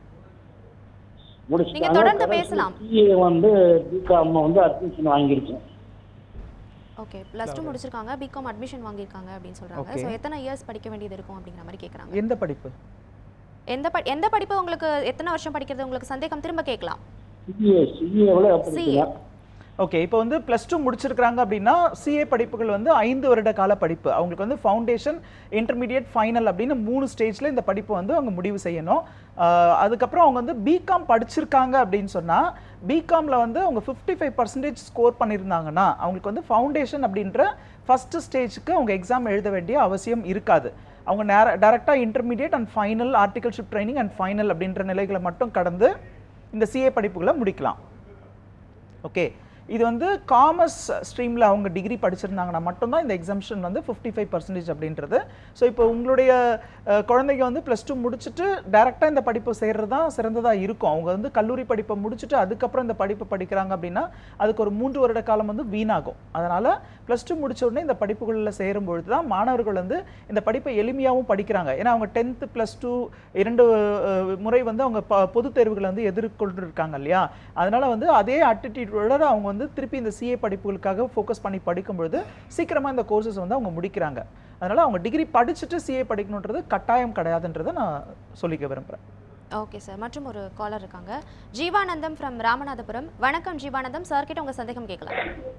நீங்க தொடர்ந்து பேசலாம். பிஏ வந்து பிகாம் வந்து அட்மிஷன் வாங்கியிருக்கேன் ஓகே ப்ளஸ் டூ முடிச்சிருக்காங்க பிகாம் அட்மிஷன் வாங்கியிருக்காங்க அப்படின்னு சொல்றாங்க Okay. ஸோ எத்தனை இயர்ஸ் படிக்க வேண்டியது இருக்கும் அப்படிங்கிற மாதிரி கேட்குறாங்க எந்த படிப்பு எந்த ப எந்த படிப்பு உங்களுக்கு எத்தனை வருஷம் படிக்கிறது உங்களுக்கு சந்தேகம் திரும்ப கேட்கலாம் சிஏ சிஏவில் படிக்கலாம் ஓகே இப்போ வந்து ப்ளஸ் டூ முடிச்சிருக்காங்க அப்படின்னா சிஏ படிப்புகள் வந்து ஐந்து வருட கால படிப்பு அவங்களுக்கு வந்து ஃபவுண்டேஷன் இன்டர்மீடியட் ஃபைனல் அப்படின்னு மூணு ஸ்டேஜில் இந்த படிப்பு வந்து அவங்க முடிவு செய்யணும் ஆஹ் அதுக்கப்புறம் அவங்க வந்து பிகாம் படிச்சிருக்காங்க அப்படின்னு சொன்னால் பிகாமில் வந்து அவங்க ஃபிஃப்டி ஃபைவ் பர்சன்டேஜ் ஸ்கோர் பண்ணியிருந்தாங்கன்னா அவங்களுக்கு வந்து ஃபவுண்டேஷன் அப்படின்ற ஃபஸ்ட்டு ஸ்டேஜுக்கு அவங்க எக்ஸாம் எழுத வேண்டிய அவசியம் இருக்காது அவங்க நேர டேரெக்டாக intermediate and final articleship training and final அப்படின்ற நிலைகளை மட்டும் கடந்து இந்த சிஏ படிப்புகளை முடிக்கலாம் ஓகே இது வந்து காமர்ஸ் ஸ்ட்ரீமில் அவங்க டிகிரி படிச்சிருந்தாங்கன்னா மட்டும்தான் இந்த எக்ஸம்ஷன் வந்து ஃபிஃப்டி ஃபைவ் பர்சன்டேஜ் அப்படின்றது ஸோ இப்போ உங்களுடைய அஹ், குழந்தைங்க வந்து ப்ளஸ் டூ முடிச்சுட்டு டேரெக்டாக இந்த படிப்பு செய்கிறது தான் சிறந்ததாக இருக்கும் அவங்க வந்து கல்லூரி படிப்பை முடிச்சுட்டு அதுக்கப்புறம் இந்த படிப்பு படிக்கிறாங்க அப்படின்னா அதுக்கு ஒரு மூன்று வருட காலம் வந்து வீணாகும் அதனால் ப்ளஸ் டூ முடிச்ச உடனே இந்த படிப்புகளில் சேரும் பொழுது தான் மாணவர்கள் வந்து இந்த படிப்பை எளிமையாகவும் படிக்கிறாங்க ஏன்னா அவங்க டென்த்து ப்ளஸ் டூ இரண்டு அஹ், முறை வந்து அவங்க ப பொதுத் தேர்வுகளை வந்து எதிர்கொண்டு இருக்காங்க இல்லையா அதனால வந்து அதே ஆட்டிடியூடோட அவங்க வந்து திருப்பி இந்த சிஏ படிப்புகளுக்காக ஃபோக்கஸ் பண்ணி படிக்கும் பொழுது சீக்கிரமாக இந்த கோர்சஸ் வந்து அவங்க முடிக்கிறாங்க அதனால அவங்க டிகிரி படிச்சுட்டு சிஏ படிக்கணுன்றது கட்டாயம் கிடையாதுன்றதை நான் சொல்லிக்க விரும்புகிறேன் ஓகே சார் மற்றும் ஒரு காலர் இருக்காங்க ஜீவானந்தம் ஃப்ரம் ராமநாதபுரம் வணக்கம் ஜீவானந்தம் சார் கிட்ட உங்க சந்தேகம் கேட்கலாம்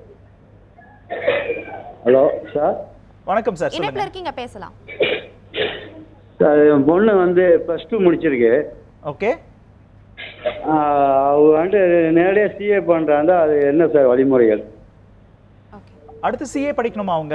ஹலோ சார் வணக்கம் சார் இணைப்புல சொல்லுங்க இருக்கீங்க பேசலாம் சார் என் பொண்ணு வந்து ப்ளஸ் டூ முடிச்சிருக்கு ஓகே அவங்க வந்து நேரடியாக சிஏ பண்ணுறாங்க அது என்ன சார் வழிமுறைகள் ஓகே அடுத்து சிஏ படிக்கணுமா அவங்க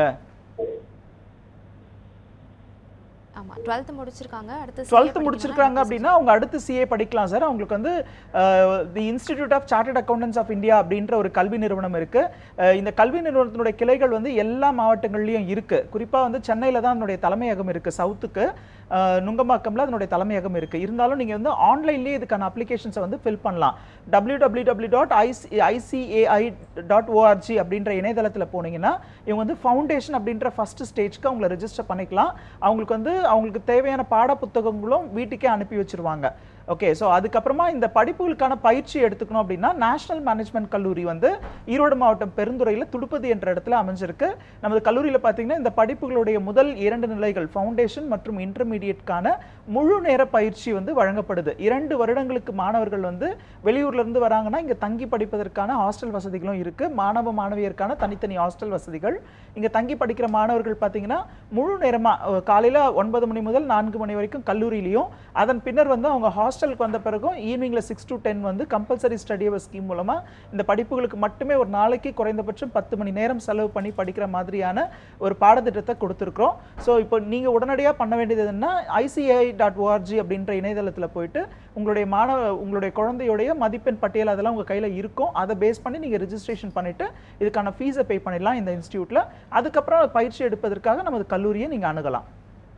ஆமா டுவெல்த் முடிச்சிருக்காங்க அடுத்து CA டுவெல்த் படிக்கணும்னா முடிச்சிருக்காங்க அடுத்து அப்படின்னா அவங்க அடுத்து சிஏ படிக்கலாம் சார் அவங்களுக்கு வந்து the institute of chartered accountants of India அப்படின்ற ஒரு கல்வி நிறுவனம் இருக்கு அஹ் இந்த கல்வி நிறுவனத்தினுடைய கிளைகள் வந்து எல்லா மாவட்டங்கள்லயும் இருக்கு குறிப்பா வந்து சென்னையில தான் அதனுடைய தலைமையகம் இருக்கு சவுத்துக்கு அஹ் நுங்கம்பாக்கம்ல அதனுடைய தலைமையகம் இருக்கு இருந்தாலும் நீங்க வந்து ஆன்லைன்லயே இதுக்கான அப்ளிகேஷன்ஸை வந்து ஃபில் பண்ணலாம் W W W dot IC ICAI dot ORG அப்படின்ற இணையதளத்தில் போனீங்கன்னா இவங்க வந்து ஃபவுண்டேஷன் அப்படின்ற ஃபர்ஸ்ட் ஸ்டேஜ்க்கு அவங்கள ரெஜிஸ்டர் பண்ணிக்கலாம் அவங்களுக்கு வந்து அவங்களுக்கு தேவையான பாட புத்தகங்களும் வீட்டுக்கே அனுப்பி வச்சிருவாங்க ஓகே ஸோ அதுக்கப்புறமா இந்த படிப்புகளுக்கான பயிற்சி எடுத்துக்கணும் அப்படின்னா நேஷனல் மேனேஜ்மெண்ட் கல்லூரி வந்து ஈரோடு மாவட்டம் பெருந்துறையில் துடுப்பதி என்ற இடத்துல அமைஞ்சிருக்கு நமது கல்லூரியில் பார்த்தீங்கன்னா இந்த படிப்புகளுடைய முதல் இரண்டு நிலைகள் ஃபவுண்டேஷன் மற்றும் இன்டர்மீடியட்கான முழு நேர பயிற்சி வந்து வழங்கப்படுது இரண்டு வருடங்களுக்கு மாணவர்கள் வந்து வெளியூர்ல இருந்து வராங்கன்னா இங்க தங்கி படிப்பதற்கான ஹாஸ்டல் வசதிகளும் இருக்கு மாணவ மாணவியருக்கான தனித்தனி ஹாஸ்டல் வசதிகள் இங்க தங்கி படிக்கிற மாணவர்கள் பார்த்தீங்கன்னா முழு நேரமா அஹ், காலையில ஒன்பது மணி முதல் நான்கு மணி வரைக்கும் கல்லூரியிலையும் அதன் பின்னர் வந்து அவங்க ஹாஸ்டல் ஹாஸ்டலுக்கு வந்த பிறகும் ஈவினிங்கில் சிக்ஸ் டு டென் வந்து கம்பல்சரி ஸ்டடி அவர் ஸ்கீம் மூலமாக இந்த படிப்புகளுக்கு மட்டுமே ஒரு நாளைக்கு குறைந்தபட்சம் பத்து மணி நேரம் செலவு பண்ணி படிக்கிற மாதிரியான ஒரு பாடத்திட்டத்தை கொடுத்துருக்குறோம் ஸோ இப்போ நீங்கள் உடனடியாக பண்ண வேண்டியது என்னன்னா ஐசிஐ டாட் ஓஆர்ஜி அப்படின்ற இணையதளத்தில் போயிட்டு உங்களுடைய மாணவ உங்களுடைய குழந்தையுடைய மதிப்பெண் பட்டியல் அதெல்லாம் உங்கள் கையில் இருக்கும் அதை பேஸ் பண்ணி நீங்கள் ரெஜிஸ்ட்ரேஷன் பண்ணிவிட்டு இதுக்கான ஃபீஸை பே பண்ணிடலாம் இந்த இன்ஸ்டியூட்டில் அதுக்கப்புறம் பயிற்சி எடுப்பதற்காக நமது கல்லூரியை நீங்கள் அணுகலாம்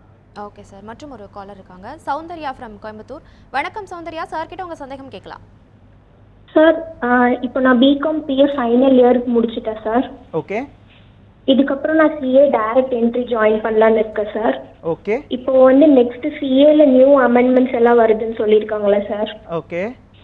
ஓகே சார் மற்றும் ஒரு காலர் இருக்காங்க சௌந்தர்யா ஃப்ரம் கோயம்புத்தூர் வணக்கம் சௌந்தர்யா சார் கிட்ட உங்க சந்தேகம் கேட்கலாம் சார் இப்போ நான் பிகாம் பிஏ ஃபைனல் இயர் முடிச்சிட்டேன் சார் ஓகே இதுக்கப்புறம் நான் சிஏ டைரக்ட் என்ட்ரி ஜாயின் பண்ணலான்னு இருக்கேன் சார் ஓகே இப்போ வந்து நெக்ஸ்ட் சிஏல நியூ அமெண்ட்மெண்ட்ஸ் எல்லாம் வருதுன்னு சொல்லியிருக்காங்களே சார் ஓகே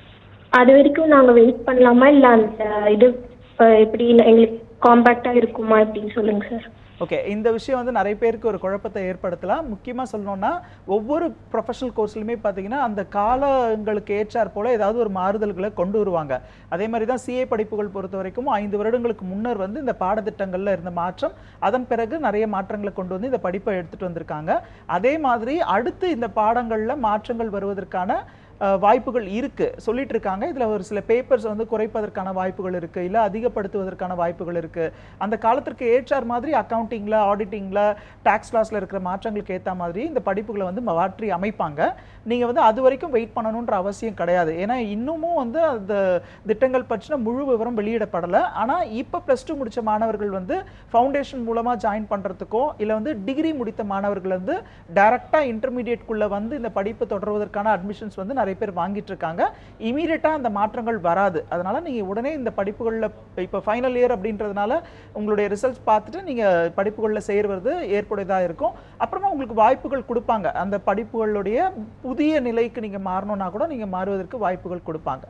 அது வரைக்கும் நாங்கள் வெயிட் பண்ணலாமா இல்லை அந்த இது அஹ், எப்படி எங்களுக்கு காம்பேக்டாக இருக்குமா அப்படின்னு சொல்லுங்க சார் ஓகே இந்த விஷயம் வந்து நிறைய பேருக்கு ஒரு குழப்பத்தை ஏற்படுத்தலாம் முக்கியமாக சொல்லணும்னா ஒவ்வொரு ப்ரொஃபஷனல் கோர்ஸ்லையுமே பார்த்தீங்கன்னா அந்த காலங்களுக்கு ஏற்றாற் போல ஏதாவது ஒரு மாறுதல்களை கொண்டு வருவாங்க அதே மாதிரி தான் சிஏ படிப்புகள் பொறுத்த வரைக்கும் ஐந்து வருடங்களுக்கு முன்னர் வந்து இந்த பாடத்திட்டங்களில் இருந்த மாற்றம் அதன் பிறகு நிறைய மாற்றங்களை கொண்டு வந்து இந்த படிப்பை எடுத்துகிட்டு வந்திருக்காங்க அதே மாதிரி அடுத்து இந்த பாடங்களில் மாற்றங்கள் வருவதற்கான அஹ், வாய்ப்புகள் இருக்கு சொல்லிட்டு இருக்காங்க இதுல ஒரு சில பேப்பர்ஸ் வந்து குறைப்பதற்கான வாய்ப்புகள் இருக்கு இல்ல அதிகப்படுத்துவதற்கான வாய்ப்புகள் இருக்கு அந்த காலத்திற்கு ஏற்றார் மாதிரி அக்கவுண்டிங்ல ஆடிட்டிங்ல டாக்ஸ் லாஸ்ல இருக்கிற மாற்றங்களுக்கு ஏத்த மாதிரி இந்த படிப்புகளை வந்து மாற்றி அமைப்பாங்க நீங்க வந்து அது வரைக்கும் வெயிட் பண்ணணுன்ற அவசியம் கிடையாது ஏன்னா இன்னமும் வந்து அந்த திட்டங்கள் பற்றின முழு விவரம் வெளியிடப்படலை ஆனா இப்போ ப்ளஸ் டூ முடிச்ச மாணவர்கள் வந்து ஃபவுண்டேஷன் மூலமா ஜாயின் பண்றதுக்கோ இல்ல வந்து டிகிரி முடித்த மாணவர்கள் வந்து டைரக்டா இன்டர்மீடியட்குள்ள வந்து இந்த படிப்பு தொடர்வதற்கான அட்மிஷன்ஸ் வந்து நிறைய பேர் வாங்கிட்டு இருக்காங்க இமீடியட்டா அந்த மாற்றங்கள் வராது அதனால நீங்க உடனே இந்த படிப்புகளில் இப்போ ஃபைனல் இயர் அப்படின்றதுனால உங்களுடைய ரிசல்ட்ஸ் பார்த்துட்டு நீங்க படிப்புகளில் சேர்வது ஏற்புடையதா இருக்கும் அப்புறமா உங்களுக்கு வாய்ப்புகள் கொடுப்பாங்க அந்த படிப்புகளுடைய புதிய நிலைக்கு நீங்க மாறணும்னா கூட நீங்க மாறுவதற்கு வாய்ப்புகள் கொடுப்பாங்க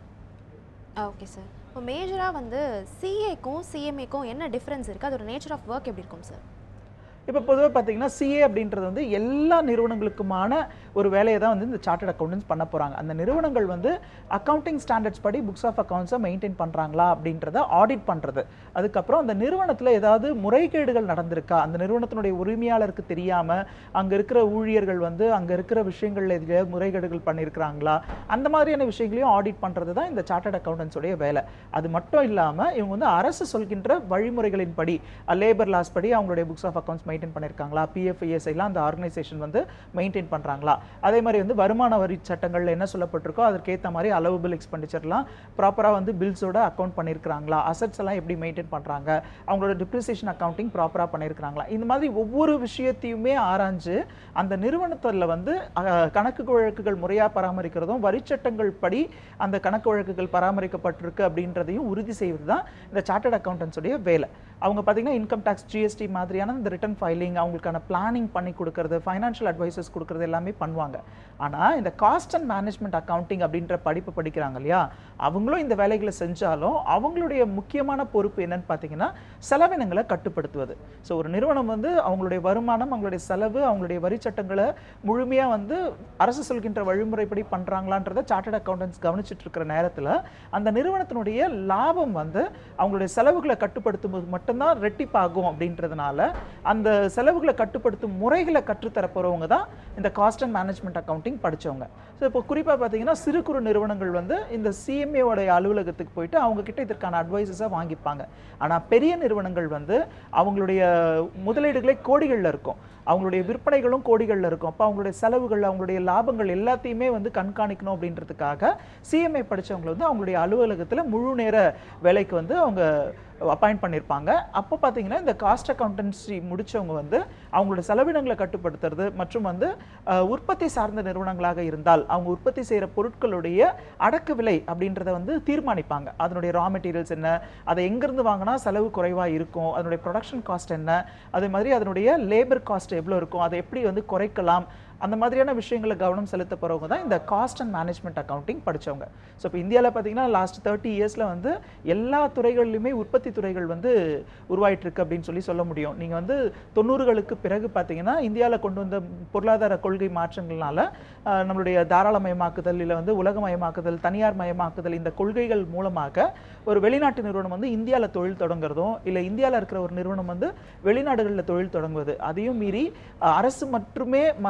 ஓகே சார் இப்போ மேஜராக வந்து சிஏக்கும் சிஎம்ஏக்கும் என்ன டிஃப்ரென்ஸ் இருக்குது அதோட நேச்சர் ஆஃப் ஒர்க் எப்படி இருக்கும் சார் இப்போ பொதுவாக பார்த்தீங்கன்னா சிஏ அப்படின்றது வந்து எல்லா நிறுவனங்களுக்குமான ஒரு வேலையை தான் வந்து இந்த சார்ட்டர்ட் அக்கௌண்டன்ஸ் பண்ண போகிறாங்க அந்த நிறுவனங்கள் வந்து அக்கவுண்டிங் ஸ்டாண்டர்ட்ஸ் படி புக்ஸ் ஆஃப் அக்கவுண்ட்ஸை மெயின்டைன் பண்ணுறாங்களா அப்படின்றத ஆடிட் பண்ணுறது அதுக்கப்புறம் அந்த நிறுவனத்தில் ஏதாவது முறைகேடுகள் நடந்திருக்கா அந்த நிறுவனத்தினுடைய உரிமையாளருக்கு தெரியாமல் அங்கே இருக்கிற ஊழியர்கள் வந்து அங்கே இருக்கிற விஷயங்களில் எதுலையாவது முறைகேடுகள் பண்ணியிருக்கிறாங்களா அந்த மாதிரியான விஷயங்களையும் ஆடிட் பண்ணுறது தான் இந்த சார்ட்டர்ட் அக்கௌண்டன்ஸோடைய வேலை அது மட்டும் இல்லாமல் இவங்க வந்து அரசு சொல்கின்ற வழிமுறைகளின் படி லேபர் லாஸ் படி அவங்களுடைய புக்ஸ் ஆஃப் அக்கௌண்ட்ஸ் மெயின்டைன் பண்ணியிருக்காங்களா பிஎஃப்இஎஸ் எல்லாம் அந்த ஆர்கனைசேஷன் வந்து மெயின்டைன் பண்ணுறாங்களா அதே மாதிரி வந்து வருமான வரி சட்டங்கள்ல என்ன சொல்லப்பட்டிருக்கோ அதற்கேற்ற மாதிரி அலவபிள் எக்ஸ்பெண்டிச்சர்லாம் ப்ராப்பராக வந்து பில்ஸோட அக்கௌண்ட் பண்ணியிருக்கிறாங்களா அசட்ஸ் எல்லாம் எப்படி மெயின்டைன் பண்ணுறாங்க அவங்களோட டிப்ரிசியேஷன் அக்கௌண்டிங் ப்ராப்பராக பண்ணியிருக்கிறாங்களா இந்த மாதிரி ஒவ்வொரு விஷயத்தையுமே ஆராய்ஞ்சு அந்த நிறுவனத்தில் வந்து அஹ், கணக்கு வழக்குகள் முறையாக பராமரிக்கிறதும் வரிச்சட்டங்கள் படி அந்த கணக்கு வழக்குகள் பராமரிக்கப்பட்டிருக்கு அப்படின்றதையும் உறுதி செய்வது தான் இந்த சார்ட்டர்ட் அக்கௌண்டன்ஸுடைய வேலை அவங்க பார்த்தீங்கன்னா இன்கம் டேக்ஸ் ஜிஎஸ்டி மாதிரியான இந்த ரிட்டர்ன் ஃபைலிங் அவங்களுக்கான பிளானிங் பண்ணி கொடுக்கறது ஃபைனான்ஷியல் அட்வைசஸ் கொடுக்கறது எல்லாமே பண்ணுவாங்க ஆனால் இந்த காஸ்ட் அண்ட் மேனேஜ்மெண்ட் அக்கவுண்டிங் அப்படின்ற படிப்பு படிக்கிறாங்க இல்லையா அவங்களும் இந்த வேலைகளை செஞ்சாலும் அவங்களுடைய முக்கியமான பொறுப்பு என்னன்னு பார்த்தீங்கன்னா செலவினங்களை கட்டுப்படுத்துவது ஸோ ஒரு நிறுவனம் வந்து அவங்களுடைய வருமானம் அவங்களுடைய செலவு அவங்களுடைய வரி சட்டங்களை முழுமையாக வந்து அரசு சொல்கின்ற வழிமுறைப்படி பண்ணுறாங்களான்றத சார்ட்டர்ட் அக்கௌண்டன்ஸ் கவனிச்சிட்டு இருக்கிற நேரத்தில் அந்த நிறுவனத்தினுடைய லாபம் வந்து அவங்களுடைய செலவுகளை கட்டுப்படுத்தும் போது மட்டும்தான் ரெட்டிப்பாகும் அப்படின்றதுனால அந்த செலவுகளை கட்டுப்படுத்தும் முறைகளை கற்றுத்தர போகிறவங்க தான் இந்த காஸ்ட் அண்ட் மேனேஜ்மெண்ட் அக்கவுண்டிங் படிச்சவங்க ஸோ இப்போ குறிப்பாக பார்த்தீங்கன்னா சிறு குறு நிறுவனங்கள் வந்து இந்த சிஎம்ஏவோடைய அலுவலகத்துக்கு போயிட்டு அவங்க கிட்ட இதற்கான அட்வைசஸாக வாங்கிப்பாங்க ஆனால் பெரிய நிறுவனங்கள் வந்து அவங்களுடைய முதலீடுகளே கோடிகளில் இருக்கும் அவங்களுடைய விற்பனைகளும் கோடிகளில் இருக்கும் அப்போ அவங்களுடைய செலவுகள் அவங்களுடைய லாபங்கள் எல்லாத்தையுமே வந்து கண்காணிக்கணும் அப்படின்றதுக்காக சிஎம்ஏ படிச்சவங்களை வந்து அவங்களுடைய அலுவலகத்தில் முழு நேர வேலைக்கு வந்து அவங்க அப்பாயிண்ட் பண்ணியிருப்பாங்க அப்போ பார்த்தீங்கன்னா இந்த காஸ்ட் அக்கௌண்டன்சி முடிச்சவங்க வந்து அவங்களோட செலவினங்களை கட்டுப்படுத்துறது மற்றும் வந்து அஹ், உற்பத்தி சார்ந்த நிறுவனங்களாக இருந்தால் அவங்க உற்பத்தி செய்கிற பொருட்களுடைய அடக்க விலை அப்படின்றத வந்து தீர்மானிப்பாங்க அதனுடைய ரா மெட்டீரியல்ஸ் என்ன அதை எங்கேருந்து வாங்கினா செலவு குறைவாக இருக்கும் அதனுடைய ப்ரொடக்ஷன் காஸ்ட் என்ன அதே மாதிரி அதனுடைய லேபர் காஸ்ட் எவ்வளோ இருக்கும் அதை எப்படி வந்து குறைக்கலாம் அந்த மாதிரியான விஷயங்களை கவனம் செலுத்த போகிறவங்க தான் இந்த காஸ்ட் அண்ட் மேனேஜ்மெண்ட் அக்கவுண்டிங் படிச்சவங்க ஸோ இப்போ இந்தியாவில் பார்த்தீங்கன்னா லாஸ்ட் தேர்ட்டி இயர்ஸில் வந்து எல்லா துறைகள்லையுமே உற்பத்தி துறைகள் வந்து உருவாயிட்டு இருக்கு அப்படின்னு சொல்லி சொல்ல முடியும் நீங்கள் வந்து தொண்ணூறுகளுக்கு பிறகு பார்த்தீங்கன்னா இந்தியாவில் கொண்டு வந்த பொருளாதார கொள்கை மாற்றங்கள்னால ஆஹ், நம்மளுடைய தாராளமயமாக்குதல் இல்லை வந்து உலகமயமாக்குதல் தனியார் மயமாக்குதல் இந்த கொள்கைகள் மூலமாக ஒரு வெளிநாட்டு நிறுவனம் வந்து இந்தியாவில் தொழில் தொடங்குறதும் இல்லை இந்தியாவில் இருக்கிற ஒரு நிறுவனம் வந்து வெளிநாடுகளில் தொழில் தொடங்குவது அதையும் மீறி அஹ், அரசு மட்டுமே ம- மட்டுமே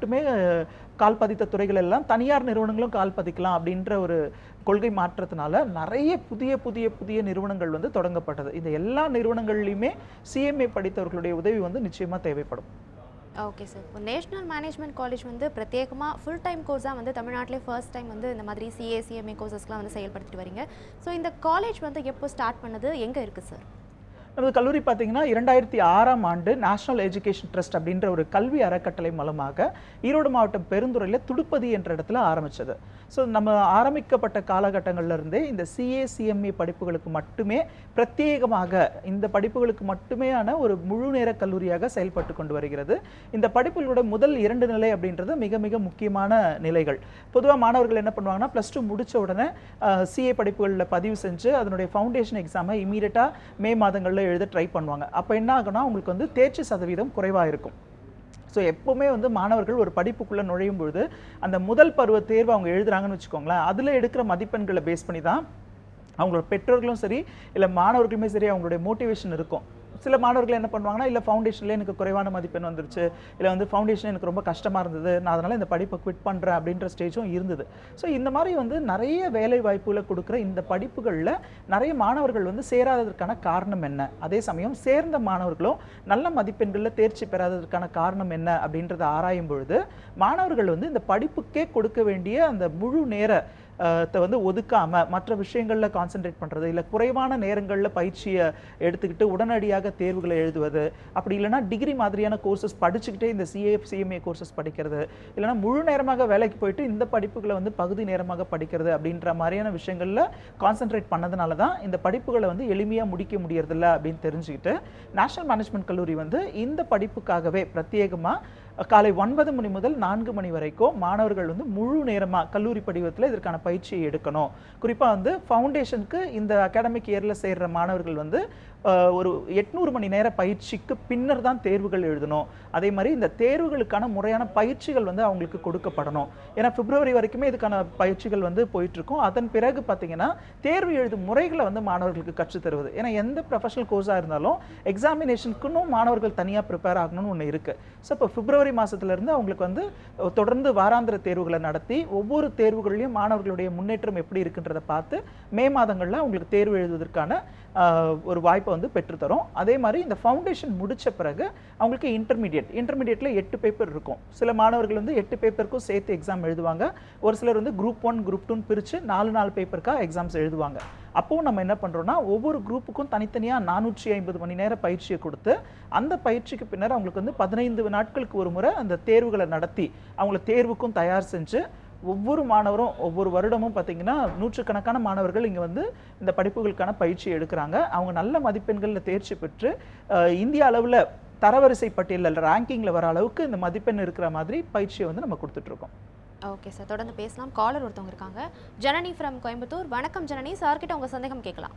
மட்டுமே அஹ், கால் பதித்த துறைகள் எல்லாம் தனியார் நிறுவனங்களும் கால் பதிக்கலாம் அப்படின்ற ஒரு கொள்கை மாற்றத்தினால நிறைய புதிய புதிய புதிய நிறுவனங்கள் வந்து தொடங்கப்பட்டது இந்த எல்லா நிறுவனங்கள்லையுமே சிஎம்ஏ படித்தவர்களுடைய உதவி வந்து நிச்சயமா தேவைப்படும் ஓகே சார் இப்போ நேஷனல் மேனேஜ்மெண்ட் காலேஜ் வந்து பிரத்யேகமாக ஃபுல் டைம் கோர்ஸாக வந்து தமிழ்நாட்டிலே ஃபர்ஸ்ட் டைம் வந்து இந்த மாதிரி சிஏ சிஎம்ஏ கோர்சஸ்லாம் வந்து செயல்படுத்திட்டு வரீங்க ஸோ இந்த காலேஜ் வந்து எப்போ ஸ்டார்ட் பண்ணது எங்கே இருக்குது சார் நமது கல்லூரி பார்த்தீங்கன்னா இரண்டாயிரத்தி ஆறாம் ஆண்டு நேஷனல் எஜுகேஷன் ட்ரஸ்ட் அப்படின்ற ஒரு கல்வி அறக்கட்டளை மூலமாக ஈரோடு மாவட்டம் பெருந்துறையில் துடுப்பதி என்ற இடத்துல ஆரம்பிச்சது ஸோ நம்ம ஆரம்பிக்கப்பட்ட காலகட்டங்கள்ல இருந்தே இந்த சிஏ சிஎம்ஏ படிப்புகளுக்கு மட்டுமே பிரத்யேகமாக இந்த படிப்புகளுக்கு மட்டுமேயான ஒரு முழு நேர கல்லூரியாக செயல்பட்டு கொண்டு வருகிறது இந்த படிப்புகளோட முதல் இரண்டு நிலை அப்படின்றது மிக மிக முக்கியமான நிலைகள் பொதுவாக மாணவர்கள் என்ன பண்ணுவாங்கன்னா ப்ளஸ் டூ முடிச்ச உடனே சிஏ படிப்புகளில் பதிவு செஞ்சு அதனுடைய ஃபவுண்டேஷன் எக்ஸாமை இமீடியட்டாக மே மாதங்களில் எழுத ட்ரை பண்ணுவாங்க அப்போ என்ன ஆகும்னா உங்களுக்கு வந்து தேர்ச்சி சதவீதம் குறைவாக இருக்கும் ஸோ எப்போவுமே வந்து மாணவர்கள் ஒரு படிப்புக்குள்ளே நுழையும் பொழுது அந்த முதல் பருவ தேர்வு அவங்க எழுதுறாங்கன்னு வச்சுக்கோங்களேன் அதில் எடுக்கிற மதிப்பெண்களை பேஸ் பண்ணி தான் அவங்களோட பெற்றோர்களும் சரி இல்லை மாணவர்களுமே சரி அவங்களுடைய மோட்டிவேஷன் இருக்கும் சில மாணவர்கள் என்ன பண்ணுவாங்கன்னா இல்லை ஃபவுண்டேஷனில் எனக்கு குறைவான மதிப்பெண் வந்துருச்சு இல்லை வந்து ஃபவுண்டேஷன் எனக்கு ரொம்ப கஷ்டமாக இருந்தது நான் அதனால் இந்த படிப்பை குவிட் பண்ணுறேன் அப்படின்ற ஸ்டேஜும் இருந்தது ஸோ இந்த மாதிரி வந்து நிறைய வேலை வாய்ப்புகளை கொடுக்குற இந்த படிப்புகளில் நிறைய மாணவர்கள் வந்து சேராததற்கான காரணம் என்ன அதே சமயம் சேர்ந்த மாணவர்களும் நல்ல மதிப்பெண்களில் தேர்ச்சி பெறாததற்கான காரணம் என்ன அப்படின்றத ஆராயும் பொழுது மாணவர்கள் வந்து இந்த படிப்புக்கே கொடுக்க வேண்டிய அந்த முழு நேர அஹ், த வந்து ஒதுக்காம மற்ற விஷயங்களில் கான்சென்ட்ரேட் பண்ணுறது இல்லை குறைவான நேரங்களில் பயிற்சியை எடுத்துக்கிட்டு உடனடியாக தேர்வுகளை எழுதுவது அப்படி இல்லைன்னா டிகிரி மாதிரியான கோர்சஸ் படிச்சுக்கிட்டே இந்த சிஏ சிஎம்ஏ கோர்சஸ் படிக்கிறது இல்லைன்னா முழு நேரமாக வேலைக்கு போயிட்டு இந்த படிப்புகளை வந்து பகுதி நேரமாக படிக்கிறது அப்படின்ற மாதிரியான விஷயங்களில் கான்சென்ட்ரேட் பண்ணதுனால தான் இந்த படிப்புகளை வந்து எளிமையாக முடிக்க முடியறதில்ல அப்படின்னு தெரிஞ்சுக்கிட்டு நேஷனல் மேனேஜ்மெண்ட் கல்லூரி வந்து இந்த படிப்புக்காகவே பிரத்யேகமாக காலை ஒன்பது மணி முதல் நான்கு மணி வரைக்கும் மாணவர்கள் வந்து முழு நேரமாக கல்லூரி படிவத்தில் இதற்கான பயிற்சியை எடுக்கணும் குறிப்பாக வந்து ஃபவுண்டேஷனுக்கு இந்த அகாடமிக் இயரில் சேர்ற மாணவர்கள் வந்து அஹ், ஒரு எட்நூறு மணி நேர பயிற்சிக்கு பின்னர் தான் தேர்வுகள் எழுதணும் அதே மாதிரி இந்த தேர்வுகளுக்கான முறையான பயிற்சிகள் வந்து அவங்களுக்கு கொடுக்கப்படணும் ஏன்னா பிப்ரவரி வரைக்குமே இதுக்கான பயிற்சிகள் வந்து போயிட்டு இருக்கும் அதன் பிறகு பார்த்தீங்கன்னா தேர்வு எழுதும் முறைகளை வந்து மாணவர்களுக்கு கற்றுத் தருவது ஏன்னா எந்த ப்ரொஃபஷனல் கோர்ஸாக இருந்தாலும் எக்ஸாமினேஷனுக்குன்னும் மாணவர்கள் தனியாக ப்ரிப்பேர் ஆகணும்னு ஒன்று இருக்குது ஸோ இப்போ பிப்ரவரி மாசத்துல இருந்து அவங்களுக்கு வந்து அஹ், தொடர்ந்து வாராந்திர தேர்வுகளை நடத்தி ஒவ்வொரு தேர்வுகள்லையும் மாணவர்களுடைய முன்னேற்றம் எப்படி இருக்குன்றதை பார்த்து மே மாதங்களில் அவங்களுக்கு தேர்வு எழுதுவதற்கான ஆஹ், ஒரு வாய்ப்பை வந்து பெற்றுத்தரும் அதே மாதிரி இந்த ஃபவுண்டேஷன் முடிச்ச பிறகு அவங்களுக்கு இன்டர்மீடியட் இன்டர்மீடியட்டில் எட்டு பேப்பர் இருக்கும் சில மாணவர்கள் வந்து எட்டு பேப்பருக்கும் சேர்த்து எக்ஸாம் எழுதுவாங்க ஒரு சிலர் வந்து குரூப் ஒன் குரூப் டூன்னு பிரித்து நாலு நாலு பேப்பருக்காக எக்ஸாம்ஸ் எழுதுவாங்க அப்போவும் நம்ம என்ன பண்ணுறோம்னா ஒவ்வொரு குரூப்புக்கும் தனித்தனியாக நானூற்றி ஐம்பது மணி நேர பயிற்சியை கொடுத்து அந்த பயிற்சிக்கு பின்னர் அவங்களுக்கு வந்து பதினைந்து நாட்களுக்கு ஒரு முறை அந்த தேர்வுகளை நடத்தி அவங்கள தேர்வுக்கும் தயார் செஞ்சு ஒவ்வொரு மாணவரும் ஒவ்வொரு வருடமும் பார்த்தீங்கன்னா நூற்றுக்கணக்கான மாணவர்கள் இங்கே வந்து இந்த படிப்புகளுக்கான பயிற்சி எடுக்கிறாங்க அவங்க நல்ல மதிப்பெண்களில் தேர்ச்சி பெற்று அஹ், இந்திய அளவில் தரவரிசை பட்டியலில் ரேங்கிங்கில் வர அளவுக்கு இந்த மதிப்பெண் இருக்கிற மாதிரி பயிற்சியை வந்து நம்ம கொடுத்துட்ருக்கோம் ஓகே சார் தொடர்ந்து பேசலாம் காலர் ஒருத்தவங்க இருக்காங்க ஜனனி ஃப்ரம் கோயம்புத்தூர் வணக்கம் ஜனனி சார்கிட்ட உங்க சந்தேகம் கேட்கலாம்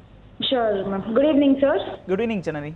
sure ma'am good evening sir good evening Janani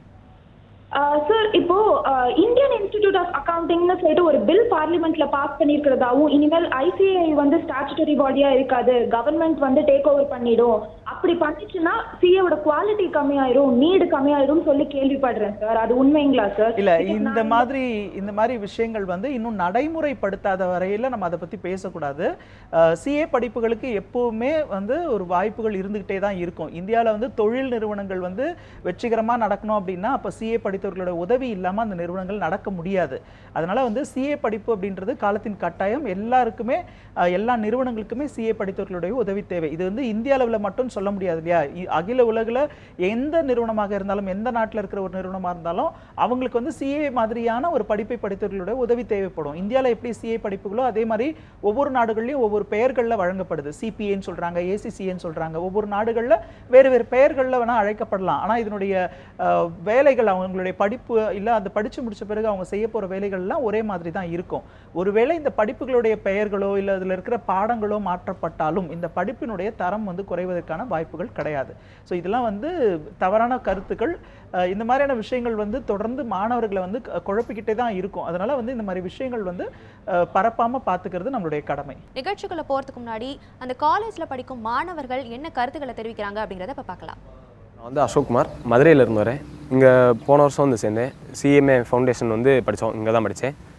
sir இப்போ இந்தியன் இன்ஸ்டிடியூட் ஆஃப் அக்கவுண்டிங்னு சொல்லிட்டு ஒரு பில் பார்லிமெண்ட்ல பாஸ் பண்ணியிருக்கிறதாவும் இனிமேல் ஐசிஐ வந்து ஸ்டாச்சுட்டரி பாடியா இருக்காது கவர்மெண்ட் வந்து டேக் ஓவர் பண்ணிடும் அப்படி பண்ணிச்சுன்னா சிஏவோட குவாலிட்டி கம்மியாயிரும் நீடு கம்மியாயிரும் சொல்லி கேள்விப்படுறேன் சார் அது உண்மைங்களா சார் இல்ல இந்த மாதிரி இந்த மாதிரி விஷயங்கள் வந்து இன்னும் நடைமுறைப்படுத்தாத வரையில நம்ம அதை பத்தி பேசக்கூடாது சிஏ படிப்புகளுக்கு எப்பவுமே வந்து ஒரு வாய்ப்புகள் இருந்துகிட்டே தான் இருக்கும் இந்தியாவில் வந்து தொழில் நிறுவனங்கள் வந்து வெற்றிகரமா நடக்கணும் அப்படின்னா அப்ப சிஏ படித்தவர்களோட உதவி இல்லாம அந்த நிறுவனங்கள் நடக்க முடியாது அதனால வந்து சிஏ படிப்பு அப்படின்றது காலத்தின் கட்டாயம் எல்லாருக்குமே அஹ், எல்லா நிறுவனங்களுக்குமே சிஏ படித்தவர்களுடைய உதவி தேவை இது வந்து இந்திய அளவில் மட்டும் சொல்ல முடியாது இல்லையா இ- அகில உலகில் எந்த நிறுவனமாக இருந்தாலும் எந்த நாட்டில் இருக்கிற ஒரு நிறுவனமாக இருந்தாலும் அவங்களுக்கு வந்து சிஏ மாதிரியான ஒரு படிப்பை படித்தவர்களுடைய உதவி தேவைப்படும் இந்தியாவில் எப்படி சிஏ படிப்புகளோ அதே மாதிரி ஒவ்வொரு நாடுகள்லையும் ஒவ்வொரு பெயர்களில் வழங்கப்படுது சிபிஏன்னு சொல்றாங்க ஏசிசிஏன்னு சொல்றாங்க ஒவ்வொரு நாடுகளில் வேறு வேறு பெயர்களில் வேணால் அழைக்கப்படலாம் ஆனால் இதனுடைய அஹ், வேலைகள் அவங்களுடைய படிப்பு இல்லை அந்த படிச்சு முடிச்ச பிறகு அவங்க செய்ய போகிற வேலைகள்லாம் ஒரே மாதிரி தான் இருக்கும் ஒருவேளை இந்த படிப்புகளுடைய பெயர்களோ இல்லை அதில் இருக்கிற பாடங்களோ மாற்றப்பட்டாலும் இந்த படிப்பினுடைய தரம் வந்து குறைவதற்கான வாய்ப்புகள் கிடையாது ஸோ இதெல்லாம் வந்து தவறான கருத்துக்கள் அஹ், இந்த மாதிரியான விஷயங்கள் வந்து தொடர்ந்து மாணவர்களை வந்து க- குழப்பிக்கிட்டே தான் இருக்கும் அதனால வந்து இந்த மாதிரி விஷயங்கள் வந்து அஹ், பரப்பாம பார்த்துக்கிறது நம்மளுடைய கடமை நிகழ்ச்சிக்குள்ள போறதுக்கு முன்னாடி அந்த காலேஜ்ல படிக்கும் மாணவர்கள் என்ன கருத்துக்களை தெரிவிக்கிறாங்க அப்படிங்கறத இப்ப பார்க்கலாம் நான் வந்து அசோக்குமார் மதுரையில இருந்து வரேன் இங்கே போன வருஷம் வந்து சேர்ந்தேன் சிஎம்ஏ ஃபவுண்டேஷன் வந்து படித்தோம் இங்கே தான் படித்தேன்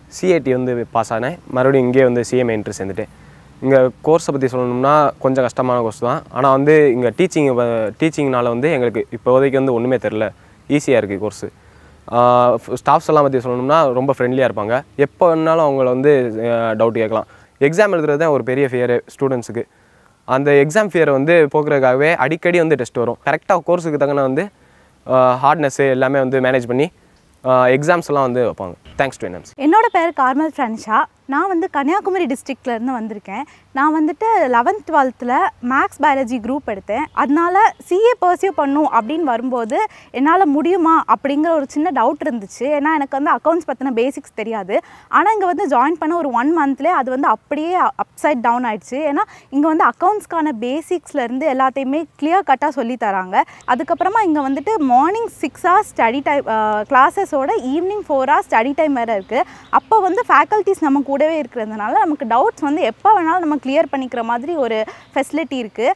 சிஏடி வந்து பாஸ் ஆனேன் மறுபடியும் இங்கே வந்து சிஎம்ஏ இன்ட்ரு சேர்ந்துட்டேன் இங்கே கோர்ஸை பற்றி சொல்லணும்னா கொஞ்சம் கஷ்டமான கோர்ஸ் தான் ஆனால் வந்து இங்கே டீச்சிங் டீச்சிங்னால வந்து எங்களுக்கு இப்போதைக்கு வந்து ஒன்றுமே தெரில ஈஸியாக இருக்குது கோர்ஸு ஸ்டாஃப்ஸ் எல்லாம் பற்றி சொல்லணும்னா ரொம்ப ஃப்ரெண்ட்லியாக இருப்பாங்க எப்போ வேணாலும் அவங்கள வந்து டவுட் கேட்கலாம் எக்ஸாம் எழுதுறது தான் ஒரு பெரிய ஃபியரு ஸ்டூடெண்ட்ஸுக்கு அந்த எக்ஸாம் ஃபியரை வந்து போக்குறதுக்காகவே அடிக்கடி வந்து டெஸ்ட் வரும் கரெக்டாக கோர்ஸுக்கு தக்கன வந்து ஹார்ட்னஸ்ஸு எல்லாமே வந்து மேனேஜ் பண்ணி எக்ஸாம்ஸ் எல்லாம் வந்து வைப்பாங்க தேங்க்ஸ் டு என்எம்சி என்னோட பேர் கார்மல் ஃப்ரான்ஷா நான் வந்து கன்னியாகுமரி டிஸ்ட்ரிக்ட்ல இருந்து வந்திருக்கேன் நான் வந்துட்டு லெவன்த் டுவெல்த்தில் மேக்ஸ் பயாலஜி குரூப் எடுத்தேன் அதனால சிஏ பர்சியூ பண்ணும் அப்படின்னு வரும்போது என்னால் முடியுமா அப்படிங்கிற ஒரு சின்ன டவுட் இருந்துச்சு ஏன்னா எனக்கு வந்து அக்கௌண்ட்ஸ் பற்றின பேசிக்ஸ் தெரியாது ஆனால் இங்கே வந்து ஜாயின் பண்ண ஒரு ஒன் மந்த்லேயே அது வந்து அப்படியே அப்சைட் டவுன் ஆயிடுச்சு ஏன்னா இங்கே வந்து அக்கௌண்ட்ஸ்க்கான பேசிக்ஸ்லேருந்து எல்லாத்தையுமே கிளியர் கட்டாக சொல்லி தராங்க அதுக்கப்புறமா இங்கே வந்துட்டு morning six hours study time கிளாஸஸோட evening four hours study time வேறு இருக்குது அப்போ வந்து ஃபேக்கல்ட்டிஸ் நம்ம கூடவே இருக்கிறதுனால நமக்கு டவுட்ஸ் வந்து எப்போ வேணாலும் நம்ம கிளியர் பண்ணிக்கிற மாதிரி ஒரு ஃபெசிலிட்டி இருக்குது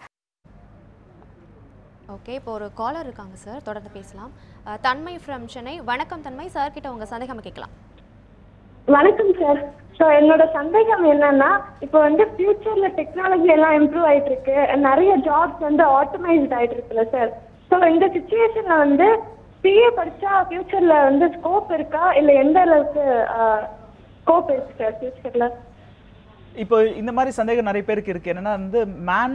ஓகே இப்போ ஒரு காலர் இருக்காங்க சார் தொடர்ந்து பேசலாம் அஹ், தன்மை ஃப்ரம் சென்னை வணக்கம் தன்மை சார் கிட்ட உங்க சந்தேகம் கேட்கலாம் வணக்கம் சார் ஸோ என்னோட சந்தேகம் என்னன்னா இப்போ வந்து ஃபியூச்சர்ல டெக்னாலஜி எல்லாம் இம்ப்ரூவ் ஆயிட்டு இருக்கு நிறைய ஜாப்ஸ் வந்து ஆட்டோமைஸ்ட் ஆயிட்டு இருக்குல்ல சார் ஸோ இந்த சுச்சுவேஷன்ல வந்து சிஏ படிச்சா ஃபியூச்சர்ல வந்து ஸ்கோப் இருக்கா இல்ல எந்த அளவுக்கு ஸ்கோப் இருக்கு சார் ஃபியூச்சர்ல இப்போ இந்த மாதிரி சந்தேகம் நிறைய பேருக்கு இருக்குது என்னன்னா வந்து மேன்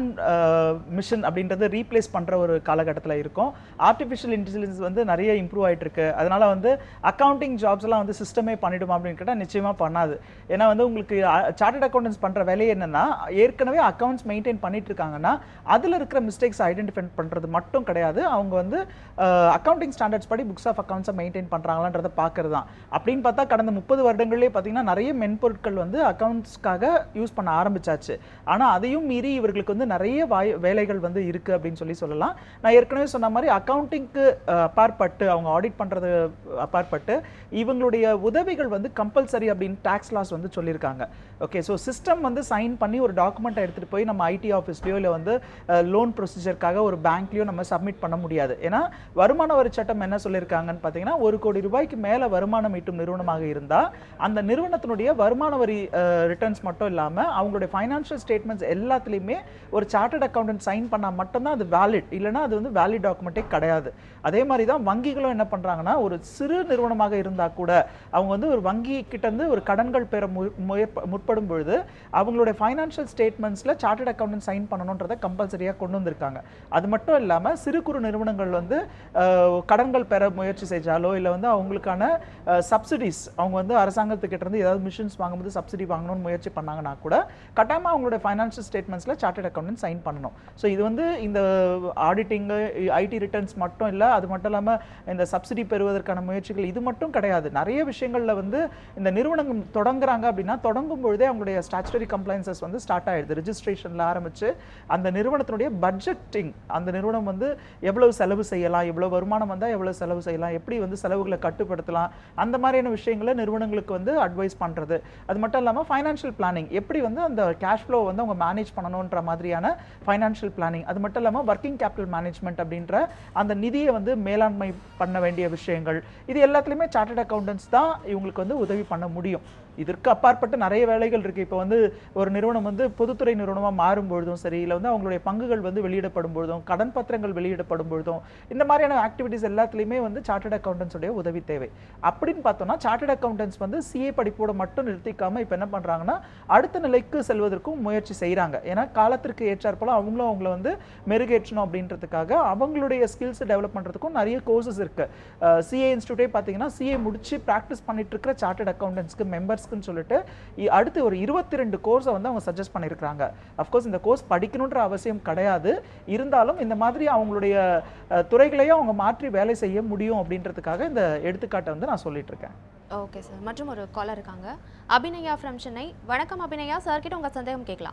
மிஷன் அப்படின்றது ரீப்ளேஸ் பண்ணுற ஒரு காலகட்டத்தில் இருக்கும் ஆர்டிஃபிஷியல் இன்டெலிஜென்ஸ் வந்து நிறைய இம்ப்ரூவ் ஆயிட்டு இருக்கு அதனால வந்து அக்கௌண்டிங் ஜாப்ஸ் எல்லாம் வந்து சிஸ்டமே பண்ணிடுமா அப்படின்னு கேட்டால் நிச்சயமாக பண்ணாது ஏன்னா வந்து உங்களுக்கு சார்ட்டட் அக்கௌண்டன்ஸ் பண்ணுற வேலையை என்னன்னா ஏற்கனவே அக்கௌண்ட்ஸ் மெயின்டைன் பண்ணிட்டு இருக்காங்கன்னா அதில் இருக்கிற மிஸ்டேக்ஸ் ஐடென்டிஃபை பண்ணுறது மட்டும் கிடையாது அவங்க வந்து அக்கௌண்டிங் ஸ்டாண்டர்ட்ஸ் படி புக்ஸ் ஆஃப் அக்கௌண்ட்ஸை மெயின்டைன் பண்ணுறாங்களான்றதை பார்க்கறது தான் அப்படின்னு பார்த்தா கடந்த முப்பது வருடங்கள்லேயே பார்த்தீங்கன்னா நிறைய மென்பொருட்கள் வந்து அக்கௌண்ட்ஸ்க்காக யூஸ் பண்ண ஆரம்பிச்சாச்சு ஆனால் அதையும் மீறி இவர்களுக்கு வந்து நிறைய வாய் வேலைகள் வந்து இருக்குது அப்படின்னு சொல்லி சொல்லலாம் நான் ஏற்கனவே சொன்ன மாதிரி அக்கௌண்டிங்க்கு அப்பாற்பட்டு அவங்க ஆடிட் பண்ணுறது அப்பாற்பட்டு இவங்களுடைய உதவிகள் வந்து கம்பல்சரி அப்படின்னு டேக்ஸ் லாஸ் வந்து சொல்லியிருக்காங்க ஓகே ஸோ சிஸ்டம் வந்து சைன் பண்ணி ஒரு டாக்குமெண்ட்டை எடுத்துகிட்டு போய் நம்ம ஐடி ஆஃபீஸ்லையோ இல்லை வந்து லோன் ப்ரொசீஜருக்காக ஒரு பேங்க்லேயோ நம்ம சப்மிட் பண்ண முடியாது ஏன்னா வருமான வரி சட்டம் என்ன சொல்லியிருக்காங்கன்னு பார்த்தீங்கன்னா ஒரு கோடி ரூபாய்க்கு மேலே வருமானம் ஈட்டும் நிறுவனமாக இருந்தால் அந்த நிறுவனத்தினுடைய வருமான வரி ரிட்டர்ன்ஸ் மட்டும் இல்லாமல் அவங்களுடைய ஃபைனான்ஷியல் ஸ்டேட்மெண்ட்ஸ் எல்லாத்துலேயுமே ஒரு சார்ட்டர்ட் அக்கௌண்டன்ட் சைன் பண்ணால் மட்டும்தான் அது வேலிட் இல்லைன்னா அது வந்து வேலிட் டாக்குமெண்ட்டே கிடையாது அதே மாதிரி தான் வங்கிகளும் என்ன பண்ணுறாங்கன்னா ஒரு சிறு நிறுவனமாக இருந்தால் கூட அவங்க வந்து ஒரு வங்கி கிட்டேருந்து ஒரு கடன்கள் பெற மு- முயற்ப- முற்படும் பொழுது அவங்களுடைய ஃபைனான்ஷியல் ஸ்டேட்மெண்ட்ஸில் சார்ட்டர்ட் அக்கௌண்டன்ட் சைன் பண்ணணுன்றதை கம்பல்சரியாக கொண்டு வந்திருக்காங்க அது மட்டும் இல்லாமல் சிறு குறு நிறுவனங்கள் வந்து அஹ், கடன்கள் பெற முயற்சி செஞ்சாலோ இல்லை வந்து அவங்களுக்கான சப்சிடிஸ் அவங்க வந்து அரசாங்கத்துக்கிட்ட இருந்து ஏதாவது மிஷின்ஸ் வாங்கும்போது சப்சிடி வாங்கணும்னு முயற்சி பண்ணாங்கன்னா கூட கட்டாயமாக அவங்களுடைய ஃபைனான்ஷியல் ஸ்டேட்மெண்ட்ஸில் சார்ட்டர்ட் அக்கௌண்டன்ட் சைன் பண்ணணும் ஸோ இது வந்து இந்த ஆடிட்டிங்கு ஐடி ரிட்டர்ன்ஸ் மட்டும் இல்லை அது மட்டும் இல்லாமல் இந்த சப்சிடி பெறுவதற்கான முயற்சிகள் இது மட்டும் கிடையாது நிறைய விஷயங்களில் வந்து இந்த நிறுவனம் தொடங்குறாங்க அப்படின்னா தொடங்கும் பொழுதே அவங்களுடைய ஸ்டாச்சுட்டரி கம்ப்ளைன்சஸ் வந்து ஸ்டார்ட் ஆயிடுது ரிஜிஸ்ட்ரேஷனில் ஆரம்பிச்சு அந்த நிறுவனத்தினுடைய பட்ஜெட்டிங் அந்த நிறுவனம் வந்து எவ்வளவு செலவு செய்யலாம் எவ்வளவு வருமானம் வந்தால் எவ்வளவு செலவு செய்யலாம் எப்படி வந்து செலவுகளை கட்டுப்படுத்தலாம் அந்த மாதிரியான விஷயங்களை நிறுவனங்களுக்கு வந்து அட்வைஸ் பண்ணுறது அது மட்டும் இல்லாமல் ஃபைனான்ஷியல் பிளானிங் எப்படி வந்து அந்த கேஷ் ஃப்ளோ வந்து அவங்க மேனேஜ் பண்ணணுன்ற மாதிரியான ஃபைனான்ஷியல் பிளானிங் அது மட்டும் இல்லாமல் ஒர்க்கிங் கேபிட்டல் மேனேஜ்மெண்ட் அப்படின்ற அந்த நிதியை வந்து மேலாண்மை பண்ண வேண்டிய விஷயங்கள் இது எல்லாத்துலேயுமே சார்ட்டர்ட் அக்கௌண்டன்ஸ் தான் இவங்களுக்கு வந்து உதவி பண்ண முடியும் இதற்கு அப்பாற்பட்டு நிறைய வேலைகள் இருக்குது இப்போ வந்து ஒரு நிறுவனம் வந்து பொதுத்துறை நிறுவனமாக மாறும் பொழுதும் சரி இல்லை வந்து அவங்களுடைய பங்குகள் வந்து வெளியிடப்படும் பொழுதும் கடன் பத்திரங்கள் வெளியிடப்படும் பொழுதும் இந்த மாதிரியான ஆக்டிவிட்டிஸ் எல்லாத்துலேயுமே வந்து சார்ட்டர்ட் அக்கௌண்டன்ஸ் உடைய உதவி தேவை அப்படின்னு பார்த்தோம்னா சார்ட்டர்ட் அக்கௌண்டன்ஸ் வந்து சிஏ படிப்போட மட்டும் நிறுத்திக்காம இப்போ என்ன பண்ணுறாங்கன்னா அடுத்த நிலைக்கு செல்வதற்கும் முயற்சி செய்கிறாங்க ஏன்னா காலத்திற்கு ஏற்றாற்போல அவங்களும் அவங்கள வந்து மெருகேற்றணும் அப்படின்றதுக்காக அவங்களுடைய ஸ்கில்ஸ் டெவலப் பண்ணுறதுக்கும் நிறைய கோர்சஸ் இருக்கு சிஏ இன்ஸ்டியூட்டே பார்த்தீங்கன்னா சிஏ முடிச்சு ப்ராக்டிஸ் பண்ணிட்டு இருக்கிற சார்ட்டர்ட் அக்கௌண்டன்ஸ்க்கு மெம்பர்ஸ்க்குன்னு சொல்லிட்டு இ- அடுத்து ஒரு இருபத்தி ரெண்டு கோர்ஸை வந்து அவங்க சஜஸ்ட் பண்ணியிருக்காங்க அஃப்கோர்ஸ் இந்த கோர்ஸ் படிக்கணுன்ற அவசியம் கிடையாது இருந்தாலும் இந்த மாதிரி அவங்களுடைய அஹ், துறைகளையும் அவங்க மாற்றி வேலை செய்ய முடியும் அப்படின்றதுக்காக இந்த எடுத்துக்காட்டை வந்து நான் சொல்லிட்டு இருக்கேன் ஓகே சார் மற்றும் ஒரு காலர் இருக்காங்க அபிநயா ஃப்ரம் சென்னை வணக்கம் அபிநயா சார் கிட்ட உங்க சந்தேகம் கேட்கலாம்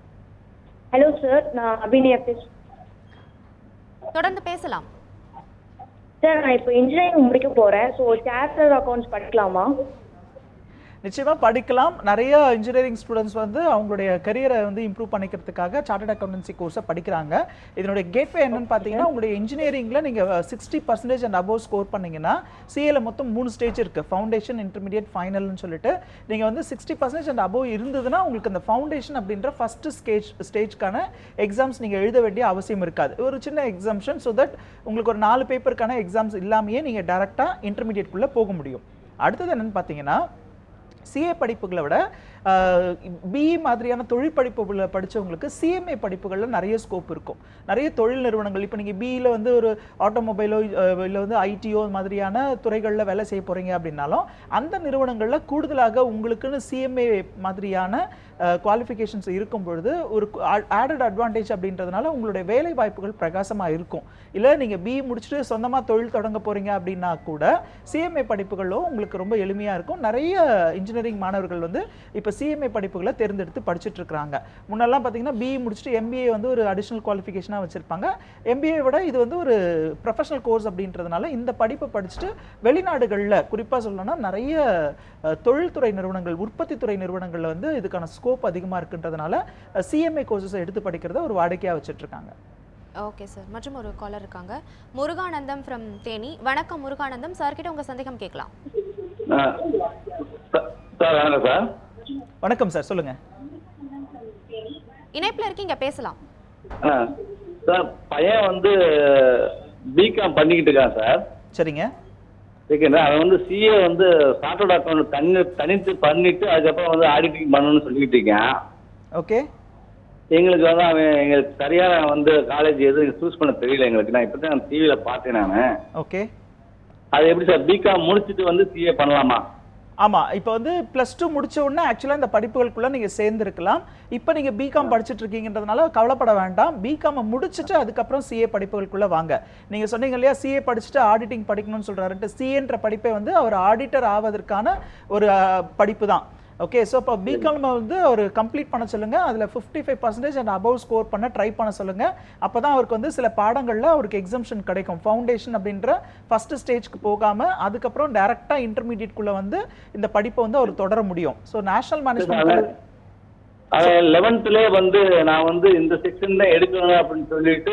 ஹலோ சார் நான் அபிநயா பேச தொடர்ந்து பேசலாம் சார் நான் இப்போ இன்ஜினியரிங் முடிக்க போகிறேன் ஸோ சார்ட்டர் அக்கௌண்ட்ஸ் படிக்கலாமா நிச்சயமா படிக்கலாம் நிறைய இன்ஜினியரிங் ஸ்டூடெண்ட்ஸ் வந்து அவங்களுடைய கரியரை வந்து இம்ப்ரூவ் பண்ணிக்கிறதுக்காக சார்ட்டர்ட் அக்கௌண்டன்சி கோர்ஸை படிக்கிறாங்க இதனுடைய கேட்வே என்னன்னு பார்த்தீங்கன்னா உங்களுடைய இன்ஜினியரிங்கில் நீங்கள் sixty percentage and above score பண்ணீங்கன்னா சிஏல மொத்தம் மூணு ஸ்டேஜ் இருக்கு ஃபவுண்டேஷன் இன்டர்மீடியட் ஃபைனல்னு சொல்லிட்டு நீங்கள் வந்து சிக்ஸ்டி பர்சன்டேஜ் அண்ட் அபோவ் இருந்ததுன்னா உங்களுக்கு அந்த ஃபவுண்டேஷன் அப்படின்ற ஃபர்ஸ்ட் ஸ்டேஜ் ஸ்டேஜ்க்கான எக்ஸாம்ஸ் நீங்கள் எழுத வேண்டிய அவசியம் இருக்காது ஒரு சின்ன எக்ஸாம்ஷன் ஸோ தட் உங்களுக்கு ஒரு நாலு பேப்பருக்கான எக்ஸாம்ஸ் இல்லாமையே நீங்கள் டேரெக்டாக இன்டர்மீடியட்குள்ளே போக முடியும் அடுத்தது என்னன்னு பார்த்தீங்கன்னா சிஏ படிப்புகளை விட பிஇ மாதிரியான தொழில் படிப்புகளை படிச்சவங்களுக்கு சிஎம்ஏ படிப்புகளில் நிறைய ஸ்கோப் இருக்கும் நிறைய தொழில் நிறுவனங்கள் இப்போ நீங்கள் பிஇயில் வந்து ஒரு ஆட்டோமொபைலோ இல்லை வந்து ஐடிஓ மாதிரியான துறைகளில் வேலை செய்ய போகிறீங்க அப்படின்னாலும் அந்த நிறுவனங்களில் கூடுதலாக உங்களுக்குன்னு சிஎம்ஏ மாதிரியான குவாலிஃபிகேஷன்ஸ் இருக்கும் பொழுது ஒரு ஆடட் அட்வான்டேஜ் அப்படின்றதுனால உங்களுடைய வேலை வாய்ப்புகள் பிரகாசமாக இருக்கும் இல்லை நீங்கள் பிஇ முடிச்சுட்டு சொந்தமாக தொழில் தொடங்க போகிறீங்க அப்படின்னா கூட சிஎம்ஏ படிப்புகளும் உங்களுக்கு ரொம்ப எளிமையாக இருக்கும் நிறைய இன்ஜினியரிங் மாணவர்கள் வந்து இப்போ சிஎம்ஏ படிப்புகளை தேர்ந்தெடுத்து படிச்சுட்டு இருக்கிறாங்க முன்னெல்லாம் பார்த்தீங்கன்னா பிஇ முடிச்சுட்டு எம்பிஏ வந்து ஒரு அடிஷ்னல் குவாலிஃபிகேஷனாக வச்சுருப்பாங்க எம்பிஏ விட இது வந்து ஒரு ப்ரொஃபஷனல் கோர்ஸ் அப்படின்றதுனால இந்த படிப்பை படிச்சுட்டு வெளிநாடுகளில் குறிப்பாக சொல்லணும்னா நிறைய அஹ், தொழில்துறை நிறுவனங்கள் உற்பத்தி துறை நிறுவனங்களில் வந்து இதுக்கான ஸ்கோப் அதிகமாக இருக்குன்றதுனால சிஎம்ஏ கோர்சஸை எடுத்து படிக்கிறத ஒரு வாடிக்கையாக வச்சுட்டு இருக்காங்க ஓகே சார் மற்றும் ஒரு காலர் இருக்காங்க முருகானந்தம் ஃப்ரம் தேனி வணக்கம் முருகானந்தம் சார் கிட்ட உங்க சந்தேகம் கேட்கலாம் சார் வணக்கம் சார் வணக்கம் சார் சொல்லுங்க இணைப்புல இருக்கீங்க பேசலாம் ஆ சார் பையன் வந்து பிகாம் பண்ணிக்கிட்டு இருக்கான் சார் சரிங்க ஓகேங்களா அவன் வந்து சிஏ வந்து சார்ட்டர்ட் அக்கௌண்ட் தனி தனித்து பண்ணிட்டு அதுக்கப்புறம் வந்து ஆடிட்டிங் பண்ணணும்னு சொல்லிக்கிட்டு இருக்கேன் ஓகே எங்களுக்கு வந்து அவன் எங்களுக்கு சரியான வந்து காலேஜ் எதுவும் சூஸ் பண்ண தெரியல எங்களுக்கு நான் இப்போ தான் டிவியில் பார்த்தேன் நான் ஓகே அது எப்படி சார் பிகாம் முடிச்சுட்டு வந்து சிஏ பண்ணலாமா ஆமா இப்போ வந்து ப்ளஸ் டூ முடிச்ச உடனே ஆக்சுவலாக இந்த படிப்புகளுக்குள்ள நீங்க சேர்ந்துருக்கலாம் இப்போ நீங்க பிகாம் படிச்சுட்டு இருக்கீங்கன்றதுனால கவலைப்பட வேண்டாம் பிகாம் முடிச்சுட்டு அதுக்கப்புறம் சிஏ படிப்புகளுக்குள்ள வாங்க நீங்க சொன்னீங்க இல்லையா சிஏ படிச்சுட்டு ஆடிட்டிங் படிக்கணும்னு சொல்றாருன்ட்டு சிஏன்ற படிப்பை வந்து அவர் ஆடிட்டர் ஆவதற்கான ஒரு அஹ், படிப்பு தான் ஓகே ஸோ இப்போ பிகாம் வந்து அவர் கம்ப்ளீட் பண்ண சொல்லுங்க அதில் fifty five percentage and above score பண்ண ட்ரை பண்ண சொல்லுங்க அப்போ தான் அவருக்கு வந்து சில பாடங்களில் அவருக்கு எக்ஸம்ஷன் கிடைக்கும் ஃபவுண்டேஷன் அப்படின்ற ஃபர்ஸ்ட் ஸ்டேஜ்க்கு போகாமல் அதுக்கப்புறம் டேரெக்டாக இன்டர்மீடியட்குள்ளே வந்து இந்த படிப்பை வந்து அவர் தொடர முடியும் ஸோ நேஷனல் மேனேஜ்மெண்ட் அவன் லெவன்த்லேயே வந்து நான் வந்து இந்த செக்ஷன் தான் எடுக்கணும் அப்படின்னு சொல்லிட்டு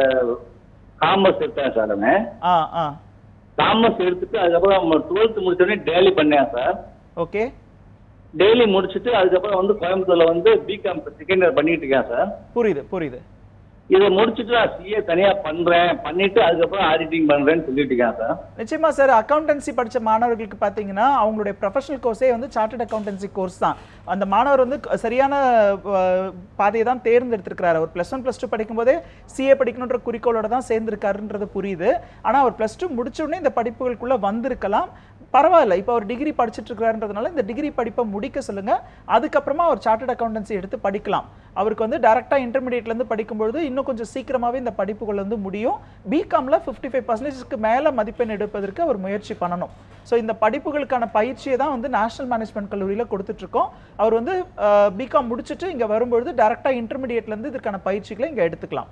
காமர்ஸ் எடுத்தேன் சார் அவன் ஆ ஆ காமர்ஸ் எடுத்துட்டு அதுக்கப்புறம் டுவெல்த் முடிச்சோடனே டெய்லி பண்ணேன் சார் ஓகே டெய்லி முடிச்சுட்டு அதுக்கப்புறம் வந்து கோயம்புத்தூர்ல வந்து பிகாம் செகண்ட் இயர் பண்ணிட்டு இருக்கேன் சார் புரியுது புரியுது இதை முடிச்சுட்டு நான் சிஏ தனியா பண்றேன் பண்ணிட்டு அதுக்கப்புறம் ஆடிட்டிங் பண்றேன்னு சொல்லிட்டு இருக்கேன் சார் நிச்சயமா சார் அக்கௌண்டன்சி படிச்ச மாணவர்களுக்கு பார்த்தீங்கன்னா அவங்களுடைய ப்ரொஃபஷனல் கோர்ஸே வந்து சார்ட்டர்ட் அக்கௌண்டன்சி கோர்ஸ் தான் அந்த மாணவர் வந்து க- சரியான அஹ், பாதையை தான் தேர்ந்தெடுத்திருக்கிறாரு அவர் ப்ளஸ் ஒன் ப்ளஸ் டூ படிக்கும்போதே சிஏ படிக்கணுன்ற குறிக்கோளோட தான் சேர்ந்திருக்காருன்றது புரியுது ஆனால் அவர் ப்ளஸ் டூ முடிச்ச உடனே இந்த படிப்புகளுக்குள்ள வந்திருக்கலாம் பரவாயில்ல இப்போ அவர் டிகிரி படிச்சுட்டு இருக்கிறாருன்றதுனால இந்த டிகிரி படிப்பை முடிக்க சொல்லுங்க அதுக்கப்புறமா அவர் சார்ட்டர்ட் அக்கௌண்டன்சி எடுத்து படிக்கலாம் அவருக்கு வந்து டேரெக்டாக இன்டர்மீடியட்லேருந்து படிக்கும்பொழுது இன்னும் கொஞ்சம் சீக்கிரமாகவே இந்த படிப்புகள் வந்து முடியும் பிகாமில் ஃபிஃப்டி ஃபைவ் பர்சன்டேஜ்க்கு மேலே மதிப்பெண் எடுப்பதற்கு அவர் முயற்சி பண்ணணும் ஸோ இந்த படிப்புகளுக்கான பயிற்சியை தான் வந்து நேஷனல் மேனேஜ்மெண்ட் கல்லூரியில் கொடுத்துட்ருக்கோம் அவர் வந்து பிகாம் முடிச்சுட்டு இங்கே வரும்பொழுது டேரெக்டாக இன்டர்மீடியட்லேருந்து இதற்கான பயிற்சிகளை இங்கே எடுத்துக்கலாம்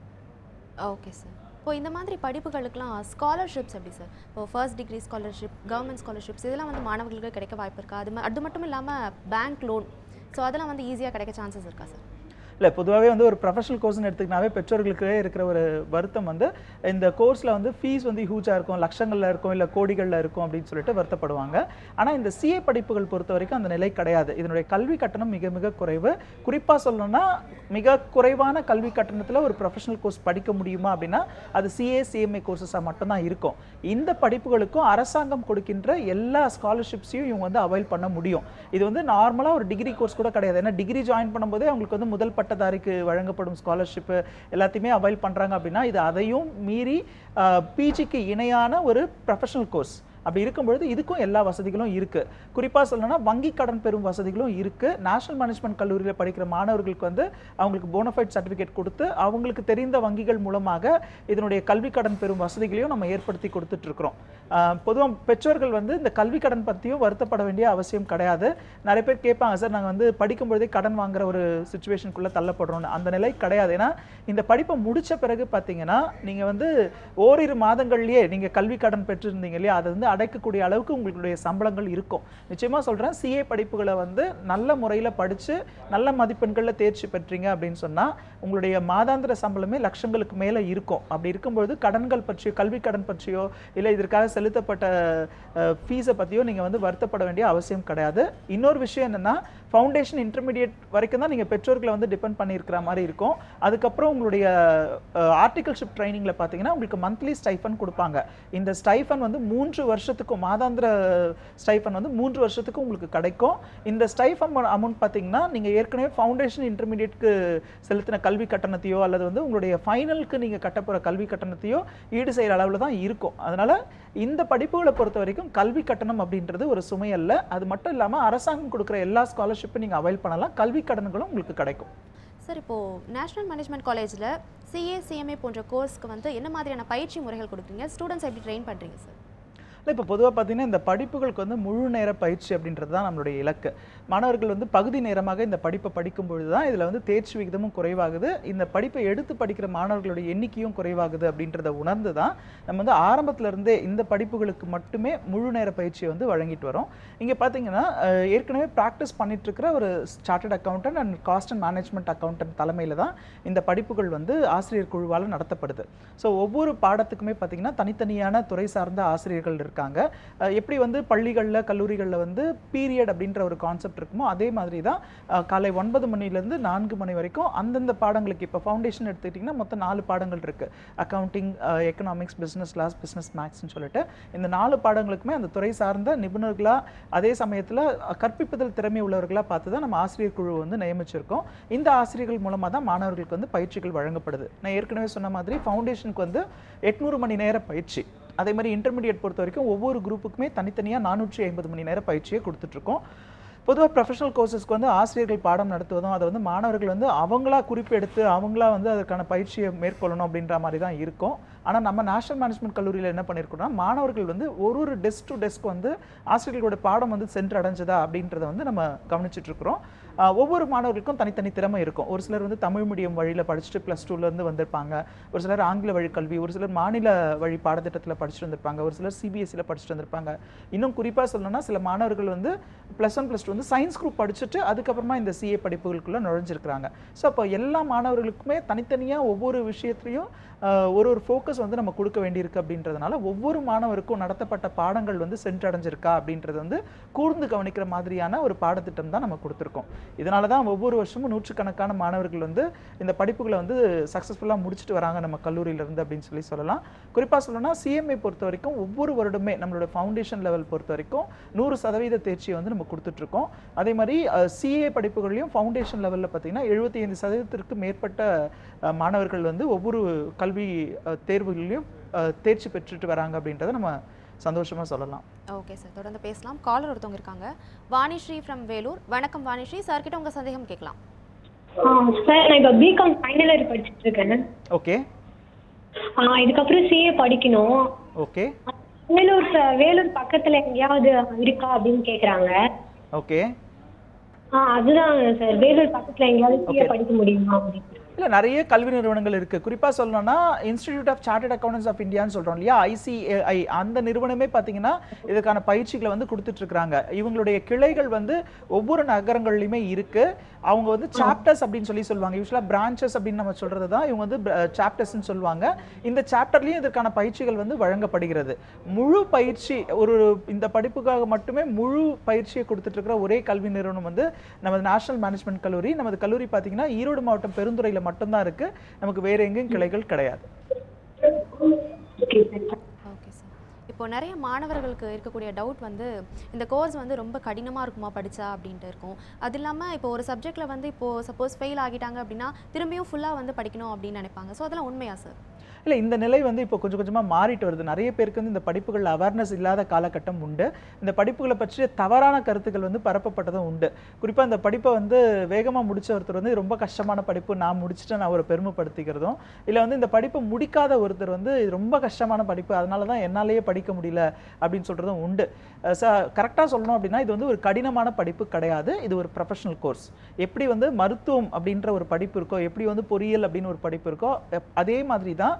ஓகே சார் இப்போ இந்த மாதிரி படிப்புகளுக்கெல்லாம் ஸ்காலர்ஷிப்ஸ் எப்படி சார் இப்போ first degree scholarship government scholarships இதெல்லாம் வந்து மாணவர்களுக்கு கிடைக்க வாய்ப்பு இருக்கா அது ம- அது மட்டும் இல்லாமல் பேங்க் லோன் ஸோ அதெல்லாம் வந்து ஈஸியாக கிடைக்க சான்சஸ் இருக்கா சார் இல்லை பொதுவாகவே வந்து ஒரு ப்ரொஃபஷனல் கோர்ஸ்னு எடுத்துக்கினாவே பெற்றோர்களுக்கு இருக்கிற ஒரு வருத்தம் வந்து இந்த கோர்ஸில் வந்து ஃபீஸ் வந்து ஹியூஜாக இருக்கும் லட்சங்களில் இருக்கும் இல்லை கோடிகளில் இருக்கும் அப்படின்னு சொல்லிட்டு வருத்தப்படுவாங்க ஆனால் இந்த சிஏ படிப்புகள் பொறுத்த வரைக்கும் அந்த நிலை கிடையாது இதனுடைய கல்வி கட்டணம் மிக மிக குறைவு குறிப்பாக சொல்லணும்னா மிக குறைவான கல்வி கட்டணத்தில் ஒரு ப்ரொஃபஷனல் கோர்ஸ் படிக்க முடியுமா அப்படின்னா அது சிஏ சிஎம்ஏ கோர்சஸாக மட்டும்தான் இருக்கும் இந்த படிப்புகளுக்கும் அரசாங்கம் கொடுக்கின்ற எல்லா ஸ்காலர்ஷிப்ஸையும் இவங்க வந்து அவைல் பண்ண முடியும் இது வந்து நார்மலாக ஒரு டிகிரி கோர்ஸ் கூட கிடையாது ஏன்னா டிகிரி ஜாயின் பண்ணும்போதே அவங்களுக்கு வந்து முதல் பட்டதாரிக்கு வழங்கப்படும் ஸ்காலர்ஷிப்பு எல்லாத்தையுமே அவைல் பண்ணுறாங்க அப்படின்னா இது அதையும் மீறி பிஜிக்கு இணையான ஒரு ப்ரொஃபஷனல் கோர்ஸ் அப்படி இருக்கும்பொழுது இதுக்கும் எல்லா வசதிகளும் இருக்கு குறிப்பாக சொல்லணும்னா வங்கி கடன் பெறும் வசதிகளும் இருக்கு நேஷனல் மேனேஜ்மெண்ட் கல்லூரியில் படிக்கிற மாணவர்களுக்கு வந்து அவங்களுக்கு போனஃபைட் சர்டிஃபிகேட் கொடுத்து அவங்களுக்கு தெரிந்த வங்கிகள் மூலமாக இதனுடைய கல்வி கடன் பெறும் வசதிகளையும் நம்ம ஏற்படுத்தி கொடுத்துட்டு இருக்கிறோம் பொதுவாக பெற்றோர்கள் வந்து இந்த கல்வி கடன் பற்றியும் வருத்தப்பட வேண்டிய அவசியம் கிடையாது நிறைய பேர் கேட்பாங்க சார் நாங்கள் வந்து படிக்கும்பொழுதே கடன் வாங்குற ஒரு சுச்சுவேஷனுக்குள்ளே தள்ளப்படுறோம்னு அந்த நிலை கிடையாது ஏன்னா இந்த படிப்பை முடிச்ச பிறகு பார்த்தீங்கன்னா நீங்கள் வந்து ஓரிரு மாதங்கள்லயே நீங்கள் கல்வி கடன் பெற்றிருந்தீங்க இல்லையா அதை வந்து அடைக்கக்கூடிய அளவுக்கு உங்களுடைய சம்பளங்கள் இருக்கும் நிச்சயமாக சொல்கிறேன் சிஏ படிப்புகளை வந்து நல்ல முறையில் படித்து நல்ல மதிப்பெண்களில் தேர்ச்சி பெற்றீங்க அப்படின்னு சொன்னால் உங்களுடைய மாதாந்திர சம்பளமே லட்சங்களுக்கு மேலே இருக்கும் அப்படி இருக்கும்பொழுது கடன்கள் பற்றியோ கல்வி கடன் பற்றியோ இல்லை இதற்காக செலுத்தப்பட்ட ஃபீஸை பற்றியோ நீங்கள் வந்து வருத்தப்பட வேண்டிய அவசியம் கிடையாது இன்னொரு விஷயம் என்னென்னா ஃபவுண்டேஷன் இன்டர்மீடியட் வரைக்கும் தான் நீங்கள் பெற்றோர்களை வந்து டிபெண்ட் பண்ணியிருக்கிற மாதிரி இருக்கும் அதுக்கப்புறம் உங்களுடைய ஆர்டிகல்ஷிப் ட்ரைனிங்கில் பார்த்தீங்கன்னா உங்களுக்கு மந்த்லி ஸ்டைஃபன் கொடுப்பாங்க இந்த ஸ்டைஃபன் வந்து மூன்று வருஷத்துக்கும் மாதாந்திர ஸ்டைஃபன் வந்து மூன்று வருஷத்துக்கு உங்களுக்கு கிடைக்கும் இந்த ஸ்டைஃபன் அமௌண்ட் பார்த்தீங்கன்னா நீங்கள் ஏற்கனவே ஃபவுண்டேஷன் இன்டர்மீடியட்க்கு செலுத்தின கல்வி கட்டணத்தையோ அல்லது வந்து உங்களுடைய ஃபைனலுக்கு நீங்கள் கட்ட போகிற கல்வி கட்டணத்தையோ ஈடு செய்கிற அளவில் தான் இருக்கும் அதனால் இந்த படிப்புகளை பொறுத்த வரைக்கும் கல்வி கட்டணம் அப்படின்றது ஒரு சுமை அல்ல அது மட்டும் இல்லாமல் அரசாங்கம் கொடுக்குற எல்லா ஸ்காலர்ஷிப்பும் நீங்கள் அவைல் பண்ணலாம் கல்வி கடன்களும் உங்களுக்கு கிடைக்கும் சார் இப்போது நேஷனல் மேனேஜ்மெண்ட் காலேஜில் சிஏ சிஎம்ஏ போன்ற கோர்ஸ்க்கு வந்து என்ன மாதிரியான பயிற்சி முறைகள் கொடுக்குறீங்க ஸ்டூடெண்ட்ஸ் எப்படி ட்ரெயின் பண்ணுறீங்க சார் இல்லை இப்போ பொதுவாக பார்த்தீங்கன்னா இந்த படிப்புகளுக்கு வந்து முழு நேர பயிற்சி அப்படின்றது தான் நம்மளுடைய இலக்கு மாணவர்கள் வந்து பகுதி நேரமாக இந்த படிப்பை படிக்கும் பொழுது தான் இதில் வந்து தேர்ச்சி விகிதமும் குறைவாகுது இந்த படிப்பை எடுத்து படிக்கிற மாணவர்களுடைய எண்ணிக்கையும் குறைவாகுது அப்படின்றத உணர்ந்து தான் நம்ம வந்து ஆரம்பத்துல இருந்தே இந்த படிப்புகளுக்கு மட்டுமே முழு நேர பயிற்சியை வந்து வழங்கிட்டு வரோம் இங்கே பார்த்தீங்கன்னா அஹ், ஏற்கனவே ப்ராக்டிஸ் பண்ணிட்டு இருக்கிற ஒரு chartered accountant and cost and management accountant தலைமையில் தான் இந்த படிப்புகள் வந்து ஆசிரியர் குழுவால் நடத்தப்படுது ஸோ ஒவ்வொரு பாடத்துக்குமே பார்த்தீங்கன்னா தனித்தனியான துறை சார்ந்த ஆசிரியர்கள் இருக்காங்க அஹ் எப்படி வந்து பள்ளிகளில் கல்லூரிகளில் வந்து பீரியட் அப்படின்ற ஒரு கான்செப்ட் இருக்குமோ அதே மாதிரி தான் அஹ் காலை ஒன்பது மணிலேருந்து நான்கு மணி வரைக்கும் அந்தந்த பாடங்களுக்கு இப்போ ஃபவுண்டேஷன் எடுத்துக்கிட்டிங்கன்னா மொத்தம் நாலு பாடங்கள் இருக்குது accounting economics business class business மேக்ஸ்னு சொல்லிட்டு இந்த நாலு பாடங்களுக்குமே அந்த துறை சார்ந்த நிபுணர்களாக அதே சமயத்தில் கற்பிப்பதில் திறமை உள்ளவர்களாக பார்த்து தான் நம்ம ஆசிரியர் குழு வந்து நியமிச்சிருக்கோம் இந்த ஆசிரியர்கள் மூலமாக தான் மாணவர்களுக்கு வந்து பயிற்சிகள் வழங்கப்படுது நான் ஏற்கனவே சொன்ன மாதிரி ஃபவுண்டேஷனுக்கு வந்து எட்நூறு மணி நேர பயிற்சி அதே மாதிரி இன்டர்மீடியட் பொறுத்த வரைக்கும் ஒவ்வொரு குரூப்புக்குமே தனித்தனியாக நானூற்றி ஐம்பது மணி நேர பயிற்சியை கொடுத்துட்ருக்கோம் பொதுவாக ப்ரொஃபஷனல் கோர்சஸ்க்கு வந்து ஆசிரியர்கள் பாடம் நடத்துவதும் அதை வந்து மாணவர்கள் வந்து அவங்களா குறிப்பெடுத்து அவங்களா வந்து அதற்கான பயிற்சியை மேற்கொள்ளணும் அப்படின்ற மாதிரி தான் இருக்கும் ஆனால் நம்ம நேஷனல் மேனேஜ்மெண்ட் கல்லூரியில் என்ன பண்ணியிருக்கோம்னா மாணவர்கள் வந்து ஒரு ஒரு டெஸ்க் டு டெஸ்க் வந்து ஆசிரியர்களோட பாடம் வந்து சென்றடைஞ்சதா அப்படின்றத வந்து நம்ம கவனிச்சிட்டு இருக்கிறோம் ஆஹ் ஒவ்வொரு மாணவர்களுக்கும் தனித்தனி திறமை இருக்கும் ஒரு சிலர் வந்து தமிழ் மீடியம் வழியில் படிச்சுட்டு ப்ளஸ் டூலேருந்து வந்திருப்பாங்க ஒரு சிலர் ஆங்கில வழி கல்வி ஒரு சிலர் மாநில வழி பாடத்திட்டத்தில் படிச்சுட்டு வந்திருப்பாங்க ஒரு சிலர் சிபிஎஸ்சியில் படிச்சுட்டு வந்திருப்பாங்க இன்னும் குறிப்பாக சொல்லணும்னா சில மாணவர்கள் வந்து ப்ளஸ் ஒன் ப்ளஸ் டூ வந்து சயின்ஸ் குரூப் படிச்சுட்டு அதுக்கப்புறமா இந்த சிஏ படிப்புகளுக்குள்ளே நுழைஞ்சிருக்கிறாங்க ஸோ அப்போ எல்லா மாணவர்களுக்குமே தனித்தனியாக ஒவ்வொரு விஷயத்துலையும் ஆஹ் ஒரு ஒரு ஃபோக்கஸ் வந்து நம்ம கொடுக்க வேண்டியிருக்கு அப்படின்றதுனால ஒவ்வொரு மாணவருக்கும் நடத்தப்பட்ட பாடங்கள் வந்து சென்றடைஞ்சிருக்கா அப்படின்றது வந்து கூர்ந்து கவனிக்கிற மாதிரியான ஒரு பாடத்திட்டம் தான் நம்ம கொடுத்துருக்கோம் இதனால தான் ஒவ்வொரு வருஷமும் நூற்றுக்கணக்கான மாணவர்கள் வந்து இந்த படிப்புகளை வந்து சக்ஸஸ்ஃபுல்லாக முடிச்சுட்டு வராங்க நம்ம கல்லூரியிலேருந்து அப்படின்னு சொல்லி சொல்லலாம் குறிப்பாக சொல்லணும்னா சிஎம்ஏ பொறுத்த வரைக்கும் ஒவ்வொரு வருடமே நம்மளோட ஃபவுண்டேஷன் லெவல் பொறுத்த வரைக்கும் நூறு சதவீத தேர்ச்சியை வந்து நம்ம கொடுத்துட்ருக்கோம் அதே மாதிரி சிஏ படிப்புகள்லையும் ஃபவுண்டேஷன் லெவலில் பார்த்தீங்கன்னா எழுபத்தி ஐந்து சதவீதத்திற்கு மேற்பட்ட அஹ், மாணவர்கள் வந்து ஒவ்வொரு கல்வி அஹ், தேர்வுகளிலும் அஹ், தேர்ச்சி பெற்றுட்டு வராங்க அப்படின்றத நம்ம சந்தோஷமாக சொல்லலாம் ஓகே சார் தொடர்ந்து பேசலாம் காலர் ஒருத்தவங்க இருக்காங்க வாணிஸ்ரீ ஃப்ரம் வேலூர் வணக்கம் வாணிஸ்ரீ சார் கிட்ட உங்க சந்தேகம் கேட்கலாம் சார் நான் இப்போ பிகாம் ஃபைனல் இயர் படிச்சுட்டு இருக்கேன் ஓகே ஆ, இதுக்கப்புறம் சிஏ படிக்கணும் ஓகே வேலூர் ச- வேலூர் பக்கத்துல எங்கேயாவது இருக்கா அப்படின்னு கேக்குறாங்க ஓகே ஆ அதுதான் சார் வேலூர் பக்கத்துல எங்கேயாவது சிஏ Okay. படிக்க முடியுமா அப்படின்னு இல்லை நிறைய கல்வி நிறுவனங்கள் இருக்குது குறிப்பாக சொல்லணும்னா institute of chartered accountants of இந்தியான்னு சொல்கிறோம் இல்லையா ஐசிஏஐ அந்த நிறுவனமே பார்த்தீங்கன்னா இதுக்கான பயிற்சிகளை வந்து கொடுத்துட்ருக்குறாங்க இவங்களுடைய கிளைகள் வந்து ஒவ்வொரு நகரங்கள்லையுமே இருக்குது அவங்க வந்து சாப்டர்ஸ் அப்படின்னு சொல்லி சொல்லுவாங்க யூஸ்வலாக பிரான்ச்சஸ் அப்படின்னு நம்ம சொல்கிறது தான் இவங்க வந்து சாப்டர்ஸ்னு சொல்லுவாங்க இந்த சாப்டர்லேயும் இதற்கான பயிற்சிகள் வந்து வழங்கப்படுகிறது முழு பயிற்சி ஒரு இந்த படிப்புக்காக மட்டுமே முழு பயிற்சியை கொடுத்துட்டு இருக்கிற ஒரே கல்வி நிறுவனம் வந்து நமது நேஷனல் மேனேஜ்மெண்ட் கல்லூரி நமது கல்லூரி பார்த்தீங்கன்னா ஈரோடு மாவட்டம் பெருந்துறையில் மட்டும்தான் இருக்கு நமக்கு வேற எங்கேயும் கிளைகள் கிடையாது ஓகே சார் இப்போ நிறைய மாணவர்களுக்கு இருக்கக்கூடிய டவுட் வந்து இந்த கோர்ஸ் வந்து ரொம்ப கடினமாக இருக்குமா படித்தா அப்படின்ட்டு இருக்கும் அது இல்லாமல் இப்போ ஒரு சப்ஜெக்டில் வந்து இப்போது சப்போஸ் ஃபெயில் ஆகிட்டாங்க அப்படின்னா திரும்பியும் ஃபுல்லாக வந்து படிக்கணும் அப்படின்னு நினைப்பாங்க ஸோ அதெல்லாம் உண்மையா சார் இல்லை இந்த நிலை வந்து இப்போ கொஞ்சம் கொஞ்சமாக மாறிட்டு வருது நிறைய பேருக்கு வந்து இந்த படிப்புகள் அவேர்னஸ் இல்லாத காலகட்டம் உண்டு இந்த படிப்புகளை பற்றிய தவறான கருத்துக்கள் வந்து பரப்பப்பட்டதும் உண்டு குறிப்பாக இந்த படிப்பை வந்து வேகமாக முடிச்ச ஒருத்தர் வந்து ரொம்ப கஷ்டமான படிப்பு நான் முடிச்சுட்டு நான் ஒரு பெருமைப்படுத்திக்கிறதும் இல்லை வந்து இந்த படிப்பை முடிக்காத ஒருத்தர் வந்து இது ரொம்ப கஷ்டமான படிப்பு அதனால தான் என்னாலேயே படிக்க முடியல அப்படின்னு சொல்கிறதும் உண்டு ச கரெக்டாக சொல்லணும் அப்படின்னா இது வந்து ஒரு கடினமான படிப்பு கிடையாது இது ஒரு ப்ரொஃபஷனல் கோர்ஸ் எப்படி வந்து மருத்துவம் அப்படின்ற ஒரு படிப்பு இருக்கோ எப்படி வந்து பொறியியல் அப்படின்னு ஒரு படிப்பு இருக்கோ எப்- அதே மாதிரி தான்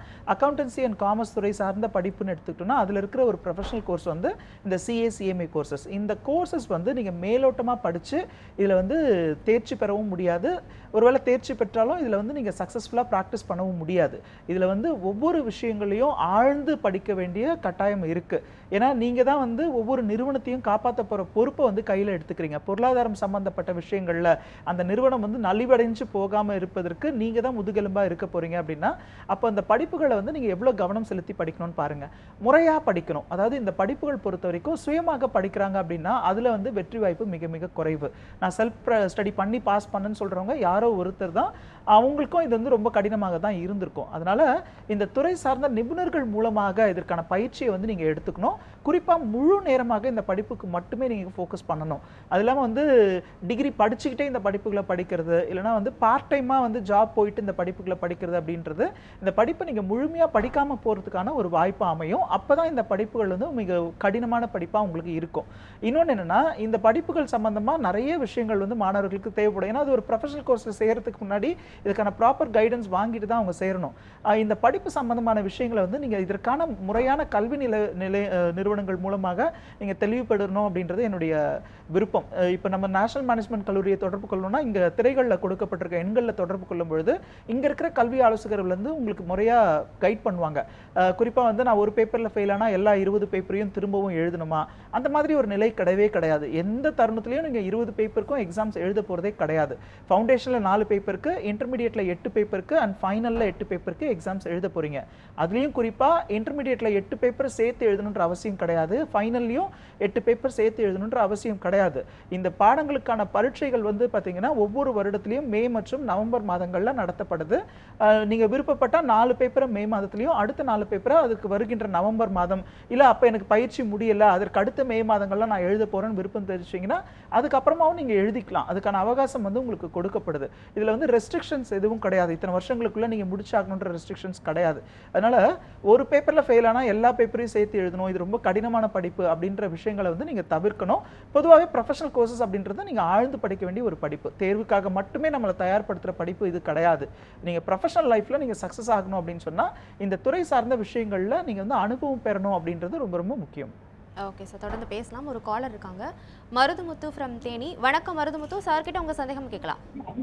அக்கௌண்டன்சி அண்ட் காமர்ஸ் துறை சார்ந்த படிப்புன்னு எடுத்துக்கிட்டோம்னா அதில் இருக்கிற ஒரு ப்ரொஃபஷனல் கோர்ஸ் வந்து இந்த சிஏ சிஎம்ஏ கோர்சஸ் இந்த கோர்சஸ் வந்து நீங்கள் மேலோட்டமாக படித்து இதில் வந்து தேர்ச்சி பெறவும் முடியாது ஒருவேளை தேர்ச்சி பெற்றாலும் இதில் வந்து நீங்கள் சக்ஸஸ்ஃபுல்லாக ப்ராக்டிஸ் பண்ணவும் முடியாது இதில் வந்து ஒவ்வொரு விஷயங்களையும் ஆழ்ந்து படிக்க வேண்டிய கட்டாயம் இருக்குது ஏன்னா நீங்கள் தான் வந்து ஒவ்வொரு நிறுவனத்தையும் காப்பாற்ற போகிற பொறுப்பை வந்து கையில் எடுத்துக்கிறீங்க பொருளாதாரம் சம்பந்தப்பட்ட விஷயங்களில் அந்த நிறுவனம் வந்து நலிவடைஞ்சு போகாமல் இருப்பதற்கு நீங்கள் தான் முதுகெலும்பாக இருக்க போகிறீங்க அப்படின்னா அப்போ அந்த படிப்புகளை வந்து நீங்கள் எவ்வளோ கவனம் செலுத்தி படிக்கணும்னு பாருங்கள் முறையாக படிக்கணும் அதாவது இந்த படிப்புகள் பொறுத்த வரைக்கும் சுயமாக படிக்கிறாங்க அப்படின்னா அதில் வந்து வெற்றி வாய்ப்பு மிக மிக குறைவு நான் செல்ஃப் ஸ்டடி பண்ணி பாஸ் பண்ணேன்னு சொல்கிறவங்க யாரோ ஒருத்தர் தான் அவங்களுக்கும் இது வந்து ரொம்ப கடினமாக தான் இருந்திருக்கும் அதனால இந்த துறை சார்ந்த நிபுணர்கள் மூலமாக இதற்கான பயிற்சியை வந்து நீங்கள் எடுத்துக்கணும் குறிப்பாக முழு நேரமாக இந்த படிப்புக்கு மட்டுமே நீங்கள் ஃபோக்கஸ் பண்ணணும் அது இல்லாமல் வந்து டிகிரி படிச்சுக்கிட்டே இந்த படிப்புகளை படிக்கிறது இல்லைனா வந்து பார்ட் டைமாக வந்து ஜாப் போயிட்டு இந்த படிப்புகளை படிக்கிறது அப்படின்றது இந்த படிப்பை நீங்கள் முழுமையாக படிக்காமல் போகிறதுக்கான ஒரு வாய்ப்பு அமையும் அப்போ தான் இந்த படிப்புகள் வந்து மிக கடினமான படிப்பாக உங்களுக்கு இருக்கும் இன்னொன்று என்னென்னா இந்த படிப்புகள் சம்மந்தமாக நிறைய விஷயங்கள் வந்து மாணவர்களுக்கு தேவைப்படும் ஏன்னா அது ஒரு ப்ரொஃபஷனல் கோர்ஸில் செய்கிறதுக்கு முன்னாடி இதுக்கான ப்ராப்பர் கைடன்ஸ் வாங்கிட்டு தான் அவங்க சேரணும் ஆஹ் இந்த படிப்பு சம்பந்தமான விஷயங்களை வந்து நீங்கள் இதற்கான முறையான கல்வி நிலை நிலை அஹ் நிறுவனங்கள் மூலமாக நீங்கள் தெளிவுபடணும் அப்படின்றது என்னுடைய விருப்பம் அஹ் இப்போ நம்ம நேஷனல் மேனேஜ்மெண்ட் கல்லூரியை தொடர்பு கொள்ளணும்னா இங்கே திரைகளில் கொடுக்கப்பட்டிருக்க எண்களில் தொடர்பு கொள்ளும் பொழுது இங்கே இருக்கிற கல்வி ஆலோசகர்கள் வந்து உங்களுக்கு முறையாக கைட் பண்ணுவாங்க குறிப்பாக வந்து நான் ஒரு பேப்பரில் ஃபெயில் ஆனால் எல்லா இருபது பேப்பரையும் திரும்பவும் எழுதணுமா அந்த மாதிரி ஒரு நிலை கிடையவே கிடையாது எந்த தருணத்துலையும் நீங்கள் இருபது பேப்பருக்கும் எக்ஸாம்ஸ் எழுத போகிறதே கிடையாது ஃபவுண்டேஷனில் நாலு பேப்பருக்கு இன்டர்மீடியேட்டில் எட்டு பேப்பருக்கு அண்ட் ஃபைனலில் எட்டு பேப்பருக்கு எக்ஸாம்ஸ் எழுத போகிறீங்க அதுலேயும் குறிப்பாக இன்டர்மீடியேட்டில் எட்டு பேப்பர் சேர்த்து எழுதணுன்ற அவசியம் கிடையாது ஃபைனல்லையும் எட்டு பேப்பர் சேர்த்து எழுதணுன்ற அவசியம் கிடையாது இந்த பாடங்களுக்கான பரீட்சைகள் வந்து பார்த்தீங்கன்னா ஒவ்வொரு வருடத்துலையும் மே மற்றும் நவம்பர் மாதங்களில் நடத்தப்படுது நீங்கள் விருப்பப்பட்டால் நாலு பேப்பரை மே மாதத்துலையும் அடுத்த நாலு பேப்பரை அதுக்கு வருகின்ற நவம்பர் மாதம் இல்லை அப்போ எனக்கு பயிற்சி முடியல அதற்கு அடுத்த மே மாதங்களில் நான் எழுத போகிறேன்னு விருப்பம் தெரிவிச்சிங்கன்னா அதுக்கப்புறமாவும் நீங்கள் எழுதிக்கலாம் அதுக்கான அவகாசம் வந்து உங்களுக்கு கொடுக்கப்படுது இதில் வந்து ரெஸ்ட்ரிக்ஷன்ஸ் எதுவும் கிடையாது இத்தனை வருஷங்களுக்குள்ளே நீங்கள் முடிச்சாகணுன்ற ரெஸ்ட்ரிக்ஷன்ஸ் கிடையாது அதனால் ஒரு பேப்பரில் ஃபெயில் ஆனால் எல்லா பேப்பரையும் சேர்த்து எழுதணும் இது ரொம்ப கடினமான படிப்பு அப்படின்ற விஷயங்களை வந்து நீங்கள் தவிர்க்கணும் பொதுவாகவே ப்ரொஃபஷனல் கோர்சஸ் அப்படின்றத நீங்கள் ஆழ்ந்து படிக்க வேண்டிய ஒரு படிப்பு தேர்வுக்காக மட்டுமே நம்மளை தயார்படுத்துகிற படிப்பு இது கிடையாது நீங்கள் ப்ரொஃபஷனல் லைஃப்பில் நீங்கள் சக்ஸஸ் ஆகணும் அப்படின்னு சொன்னால் இந்த துறை சார்ந்த விஷயங்களில் நீங்கள் வந்து அனுபவம் பெறணும் அப்படின்றது ரொம்ப ரொம்ப முக்கியம் ஓகே சார் தொடர்ந்து பேசலாம் ஒரு காலர் இருக்காங்க மருதுமுத்து ஃப்ரம் தேனி வணக்கம் மருதுமுத்து சார் கிட்ட உங்க சந்தேகம் கேட்கலாம்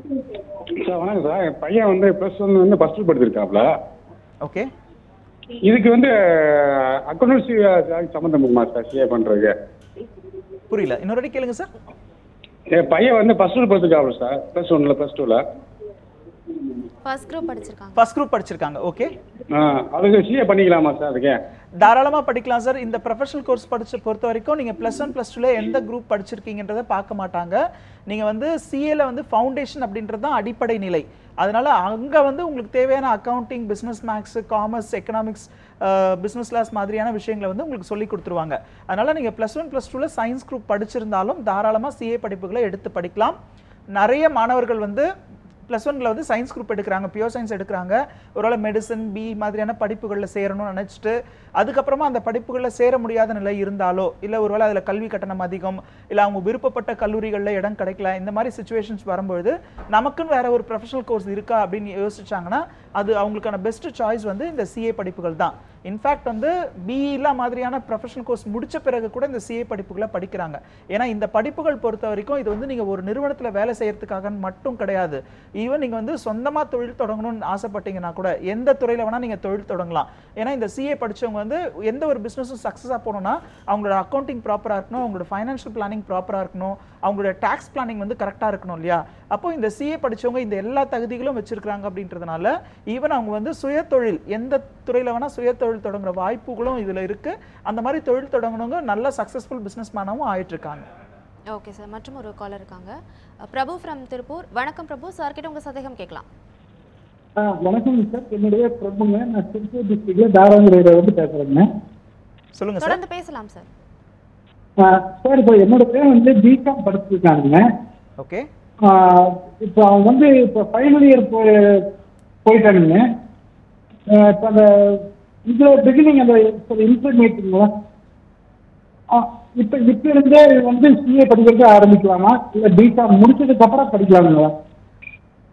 சார் வணக்கம் சார் என் பையன் வந்து ப்ளஸ் ஒன் வந்து ஃபஸ்ட் படிச்சிருக்காப்ல ஓகே இதுக்கு வந்து அக்கௌண்டன்சி சம்மந்தம் இருக்குமா சார் சிஏ பண்ணுறதுக்கு புரியல இன்னொரு வாட்டி கேளுங்க சார் என் பையன் வந்து ஃபஸ்ட் ஒன் படிச்சிருக்காப்ல சார் ப்ளஸ் ஒன்ல ப்ளஸ் டூவில் ஃபர்ஸ்ட் குரூப் படிச்சிருக்காங்க ஃபர்ஸ்ட் குரூப் படிச்சிருக்காங்க ஓகே அதுக்கு சிஏ பண்ணிக்கலாமா சார் அதுக்கு தாராளமாக படிக்கலாம் சார் இந்த ப்ரொஃபஷனல் கோர்ஸ் படிச்ச பொறுத்த வரைக்கும் நீங்கள் ப்ளஸ் ஒன் ப்ளஸ் டூவில் எந்த குரூப் படிச்சிருக்கீங்கன்றதை பார்க்க மாட்டாங்க நீங்கள் வந்து சிஏல வந்து ஃபவுண்டேஷன் அப்படின்றது தான் அடிப்படை நிலை அதனால அங்கே வந்து உங்களுக்கு தேவையான accounting business maths commerce economics business class மாதிரியான விஷயங்களை வந்து உங்களுக்கு சொல்லி கொடுத்துருவாங்க அதனால நீங்கள் ப்ளஸ் ஒன் ப்ளஸ் டூவில் சயின்ஸ் குரூப் படிச்சிருந்தாலும் தாராளமாக சிஏ படிப்புகளை எடுத்து படிக்கலாம் நிறைய மாணவர்கள் வந்து ப்ளஸ் ஒன்ல வந்து சயின்ஸ் குரூப் எடுக்கிறாங்க பியூர் சயின்ஸ் எடுக்கிறாங்க ஒருவேளை மெடிசன் பி மாதிரியான படிப்புகளில் சேரணும்னு நினச்சிட்டு அதுக்கப்புறமா அந்த படிப்புகளில் சேர முடியாத நிலை இருந்தாலோ இல்லை ஒருவேளை அதில் கல்வி கட்டணம் அதிகம் இல்லை அவங்க விருப்பப்பட்ட கல்லூரிகளில் இடம் கிடைக்கல இந்த மாதிரி சுச்சுவேஷன்ஸ் வரும்பொழுது நமக்குன்னு வேற ஒரு ப்ரொஃபஷனல் கோர்ஸ் இருக்கா அப்படின்னு யோசிச்சாங்கன்னா அது அவங்களுக்கான பெஸ்ட் சாய்ஸ் வந்து இந்த சிஏ படிப்புகள் தான் இன்ஃபேக்ட் வந்து பிஇல மாதிரியான ப்ரொஃபஷனல் கோர்ஸ் முடிச்ச பிறகு கூட இந்த சிஏ படிப்புகளை படிக்கிறாங்க ஏன்னா இந்த படிப்புகள் பொறுத்த வரைக்கும் இது வந்து நீங்கள் ஒரு நிறுவனத்தில் வேலை செய்யறதுக்காக மட்டும் கிடையாது ஈவன் நீங்கள் வந்து சொந்தமாக தொழில் தொடங்கணும்னு ஆசைப்பட்டீங்கன்னா கூட எந்த துறையில் வேணால் நீங்கள் தொழில் தொடங்கலாம் ஏன்னா இந்த சிஏ படிச்சவங்க வந்து எந்த ஒரு பிஸ்னஸும் சக்ஸஸாக போகணும்னா அவங்களோட அக்கௌண்டிங் ப்ராப்பராக இருக்கணும் அவங்களோட ஃபைனான்ஷியல் பிளானிங் ப்ராப்பராக இருக்கணும் அவங்களோட டேக்ஸ் பிளானிங் வந்து கரெக்டாக இருக்கணும் இல்லையா அப்போ இந்த சிஏ படிச்சவங்க இந்த எல்லா தகுதிகளும் வச்சிருக்காங்க அப்படின்றதுனால ஈவன் அவங்க வந்து சுய தொழில் எந்த துறையில் வேணால் சுய தொழில் தொடங்குற வாய்ப்புகளும் இதில் இருக்குது அந்த மாதிரி தொழில் தொடங்கினவங்க நல்ல சக்ஸஸ்ஃபுல் பிஸ்னஸ் மேனாகவும் ஆயிட்டு இருக்காங்க ஓகே சார் மற்றும் ஒரு காலர் இருக்காங்க அஹ், பிரபு ஃப்ரம் திருப்பூர் வணக்கம் பிரபு சார் கிட்ட உங்க சந்தேகம் கேட்கலாம் ஆ வணக்கம் சார் என்னுடைய பிரபுங்க நான் திருப்பூர் டிஸ்ட்ரிக்ட்ல தாராங்குடியில வந்து பேசுறேங்க சொல்லுங்க தொடர்ந்து பேசலாம் சார் ஆ, சார் இப்போ என்னோட பேர் வந்து பிகாம் படிச்சிருக்காங்க ஓகே ஆ, இப்போ அவன் வந்து இப்போ ஃபைனல் இயர் போய் போயிட்டானுங்க ஆ, இப்போ அந்த இதுல பிகினிங் அந்த இன்டர்மீடியட்டுங்களா இப்போ இப்போ இருந்தே வந்து சிஏ படிக்கிறது ஆரம்பிக்கலாமா இல்லை பிகாம் முடிச்சதுக்கு அப்புறம் படிக்கலாங்களா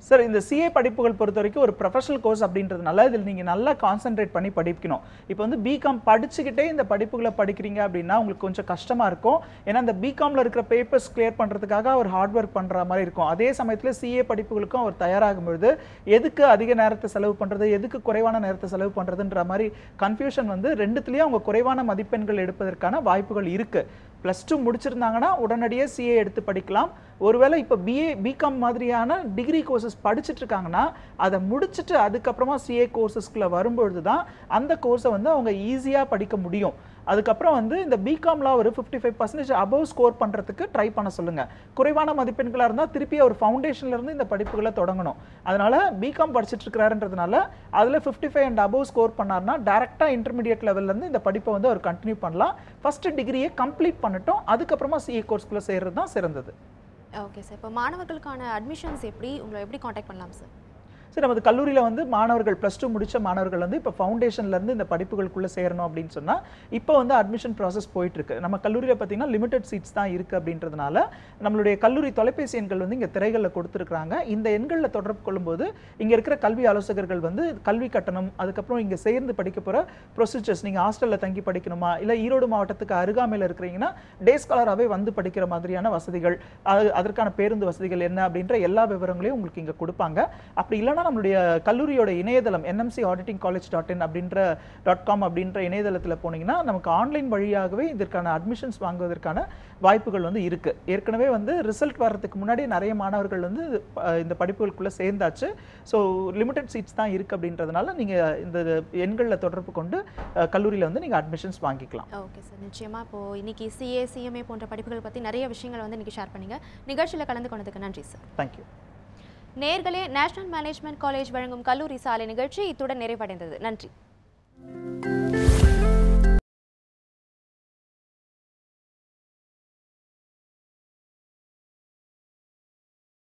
சார் இந்த சிஏ படிப்புகள் பொறுத்த வரைக்கும் ஒரு ப்ரொஃபஷனல் கோர்ஸ் அப்படின்றதுனால இதில் நீங்கள் நல்லா கான்சென்ட்ரேட் பண்ணி படிக்கணும் இப்போ வந்து பிகாம் படிச்சுக்கிட்டே இந்த படிப்புகளை படிக்கிறீங்க அப்படின்னா உங்களுக்கு கொஞ்சம் கஷ்டமாக இருக்கும் ஏன்னா இந்த பிகாமில் இருக்கிற பேப்பர்ஸ் கிளியர் பண்ணுறதுக்காக அவர் ஹார்ட் ஒர்க் பண்ணுற மாதிரி இருக்கும் அதே சமயத்தில் சிஏ படிப்புகளுக்கும் அவர் தயாராகும் பொழுது எதுக்கு அதிக நேரத்தை செலவு பண்ணுறது எதுக்கு குறைவான நேரத்தை செலவு பண்ணுறதுன்ற மாதிரி கன்ஃபியூஷன் வந்து ரெண்டுத்துலேயும் அவங்க குறைவான மதிப்பெண்கள் எடுப்பதற்கான வாய்ப்புகள் இருக்குது ப்ளஸ் டூ முடிச்சிருந்தாங்கன்னா உடனடியே சிஏ எடுத்து படிக்கலாம் ஒருவேளை இப்போ பிஏ பிகாம் மாதிரியான டிகிரி கோர்சஸ் படிச்சுட்டு இருக்காங்கன்னா அதை முடிச்சுட்டு அதுக்கப்புறமா சிஏ கோர்சஸ்க்குள்ளே வரும்பொழுது தான் அந்த கோர்ஸை வந்து அவங்க ஈஸியாக படிக்க முடியும் அதுக்கப்புறம் வந்து இந்த பிகாம்லாம் ஒரு fifty five percentage above score பண்ணுறதுக்கு ட்ரை பண்ண சொல்லுங்கள் குறைவான மதிப்பெண்களாக இருந்தால் திருப்பி ஒரு ஃபவுண்டேஷன்ல இருந்து இந்த படிப்புகளை தொடங்கணும் அதனால பிகாம் படிச்சுட்டு இருக்கிறாருன்றதுனால அதில் fifty five and above score பண்ணார்னா டேரெக்டாக இன்டர்மீடியட் லெவல்லேருந்து இந்த படிப்பை வந்து அவர் கண்டினியூ பண்ணலாம் ஃபஸ்ட்டு டிகிரியை கம்ப்ளீட் பண்ணட்டும் அதுக்கப்புறமா சிஏ கோர்ஸ்குள்ளே சேர்றது தான் சிறந்தது ஓகே சார் இப்போ மாணவர்களுக்கான அட்மிஷன்ஸ் எப்படி உங்களை எப்படி காண்டாக்ட் பண்ணலாம் சார் சரி நமது கல்லூரியில் வந்து மாணவர்கள் ப்ளஸ் டூ முடிச்ச மாணவர்கள் வந்து இப்போ ஃபவுண்டேஷன்லேருந்து இந்த படிப்புகளுக்குள்ளே சேரணும் அப்படின்னு சொன்னால் இப்போ வந்து அட்மிஷன் ப்ராசஸ் போயிட்டுருக்கு நம்ம கல்லூரியில் பார்த்தீங்கன்னா லிமிடெட் சீட்ஸ் தான் இருக்குது அப்படின்றதுனால நம்மளுடைய கல்லூரி தொலைபேசி எண்கள் வந்து இங்கே திரைகளில் கொடுத்துருக்குறாங்க இந்த எண்களில் தொடர்பு கொள்ளும்போது இங்கே இருக்கிற கல்வி ஆலோசகர்கள் வந்து கல்வி கட்டணம் அதுக்கப்புறம் இங்கே சேர்ந்து படிக்க போகிற ப்ரொசீஜர்ஸ் நீங்கள் ஹாஸ்டலில் தங்கி படிக்கணுமா இல்லை ஈரோடு மாவட்டத்துக்கு அருகாமையில் இருக்கிறீங்கன்னா டே ஸ்காலராகவே வந்து படிக்கிற மாதிரியான வசதிகள் அது அதற்கான பேருந்து வசதிகள் என்ன அப்படின்ற எல்லா விவரங்களையும் உங்களுக்கு இங்கே கொடுப்பாங்க அப்படி இல்லைன்னா நம்மளுடைய கல்லூரியோட இணையதளம் NMC auditing college dot in அப்படின்ற டாட் காம் அப்படின்ற இணையதளத்தில் போனீங்கன்னா நமக்கு ஆன்லைன் வழியாகவே இதற்கான அட்மிஷன்ஸ் வாங்குவதற்கான வாய்ப்புகள் வந்து இருக்குது ஏற்கனவே வந்து ரிசல்ட் வர்றதுக்கு முன்னாடி நிறைய மாணவர்கள் வந்து அஹ், இந்த படிப்புகளுக்குள்ளே சேர்ந்தாச்சு ஸோ லிமிடெட் சீட்ஸ் தான் இருக்குது அப்படின்றதுனால நீங்கள் இந்த எண்களில் தொடர்பு கொண்டு கல்லூரியில் வந்து நீங்கள் அட்மிஷன்ஸ் வாங்கிக்கலாம் ஓகே சார் நிச்சயமாக இப்போ இன்னைக்கு சிஏ சிஎம்ஏ போன்ற படிப்புகள் பற்றி நிறைய விஷயங்களை வந்து இன்னைக்கு ஷேர் பண்ணீங்க நிகழ்ச்சியில் கலந்து கொண்டதுக்கு நன்றி சார் தேங்க்யூ நேர்களே நேஷனல் மேனேஜ்மெண்ட் காலேஜ் வழங்கும் கல்லூரி சாலை நிகழ்ச்சி இத்துடன் நிறைவடைந்தது நன்றி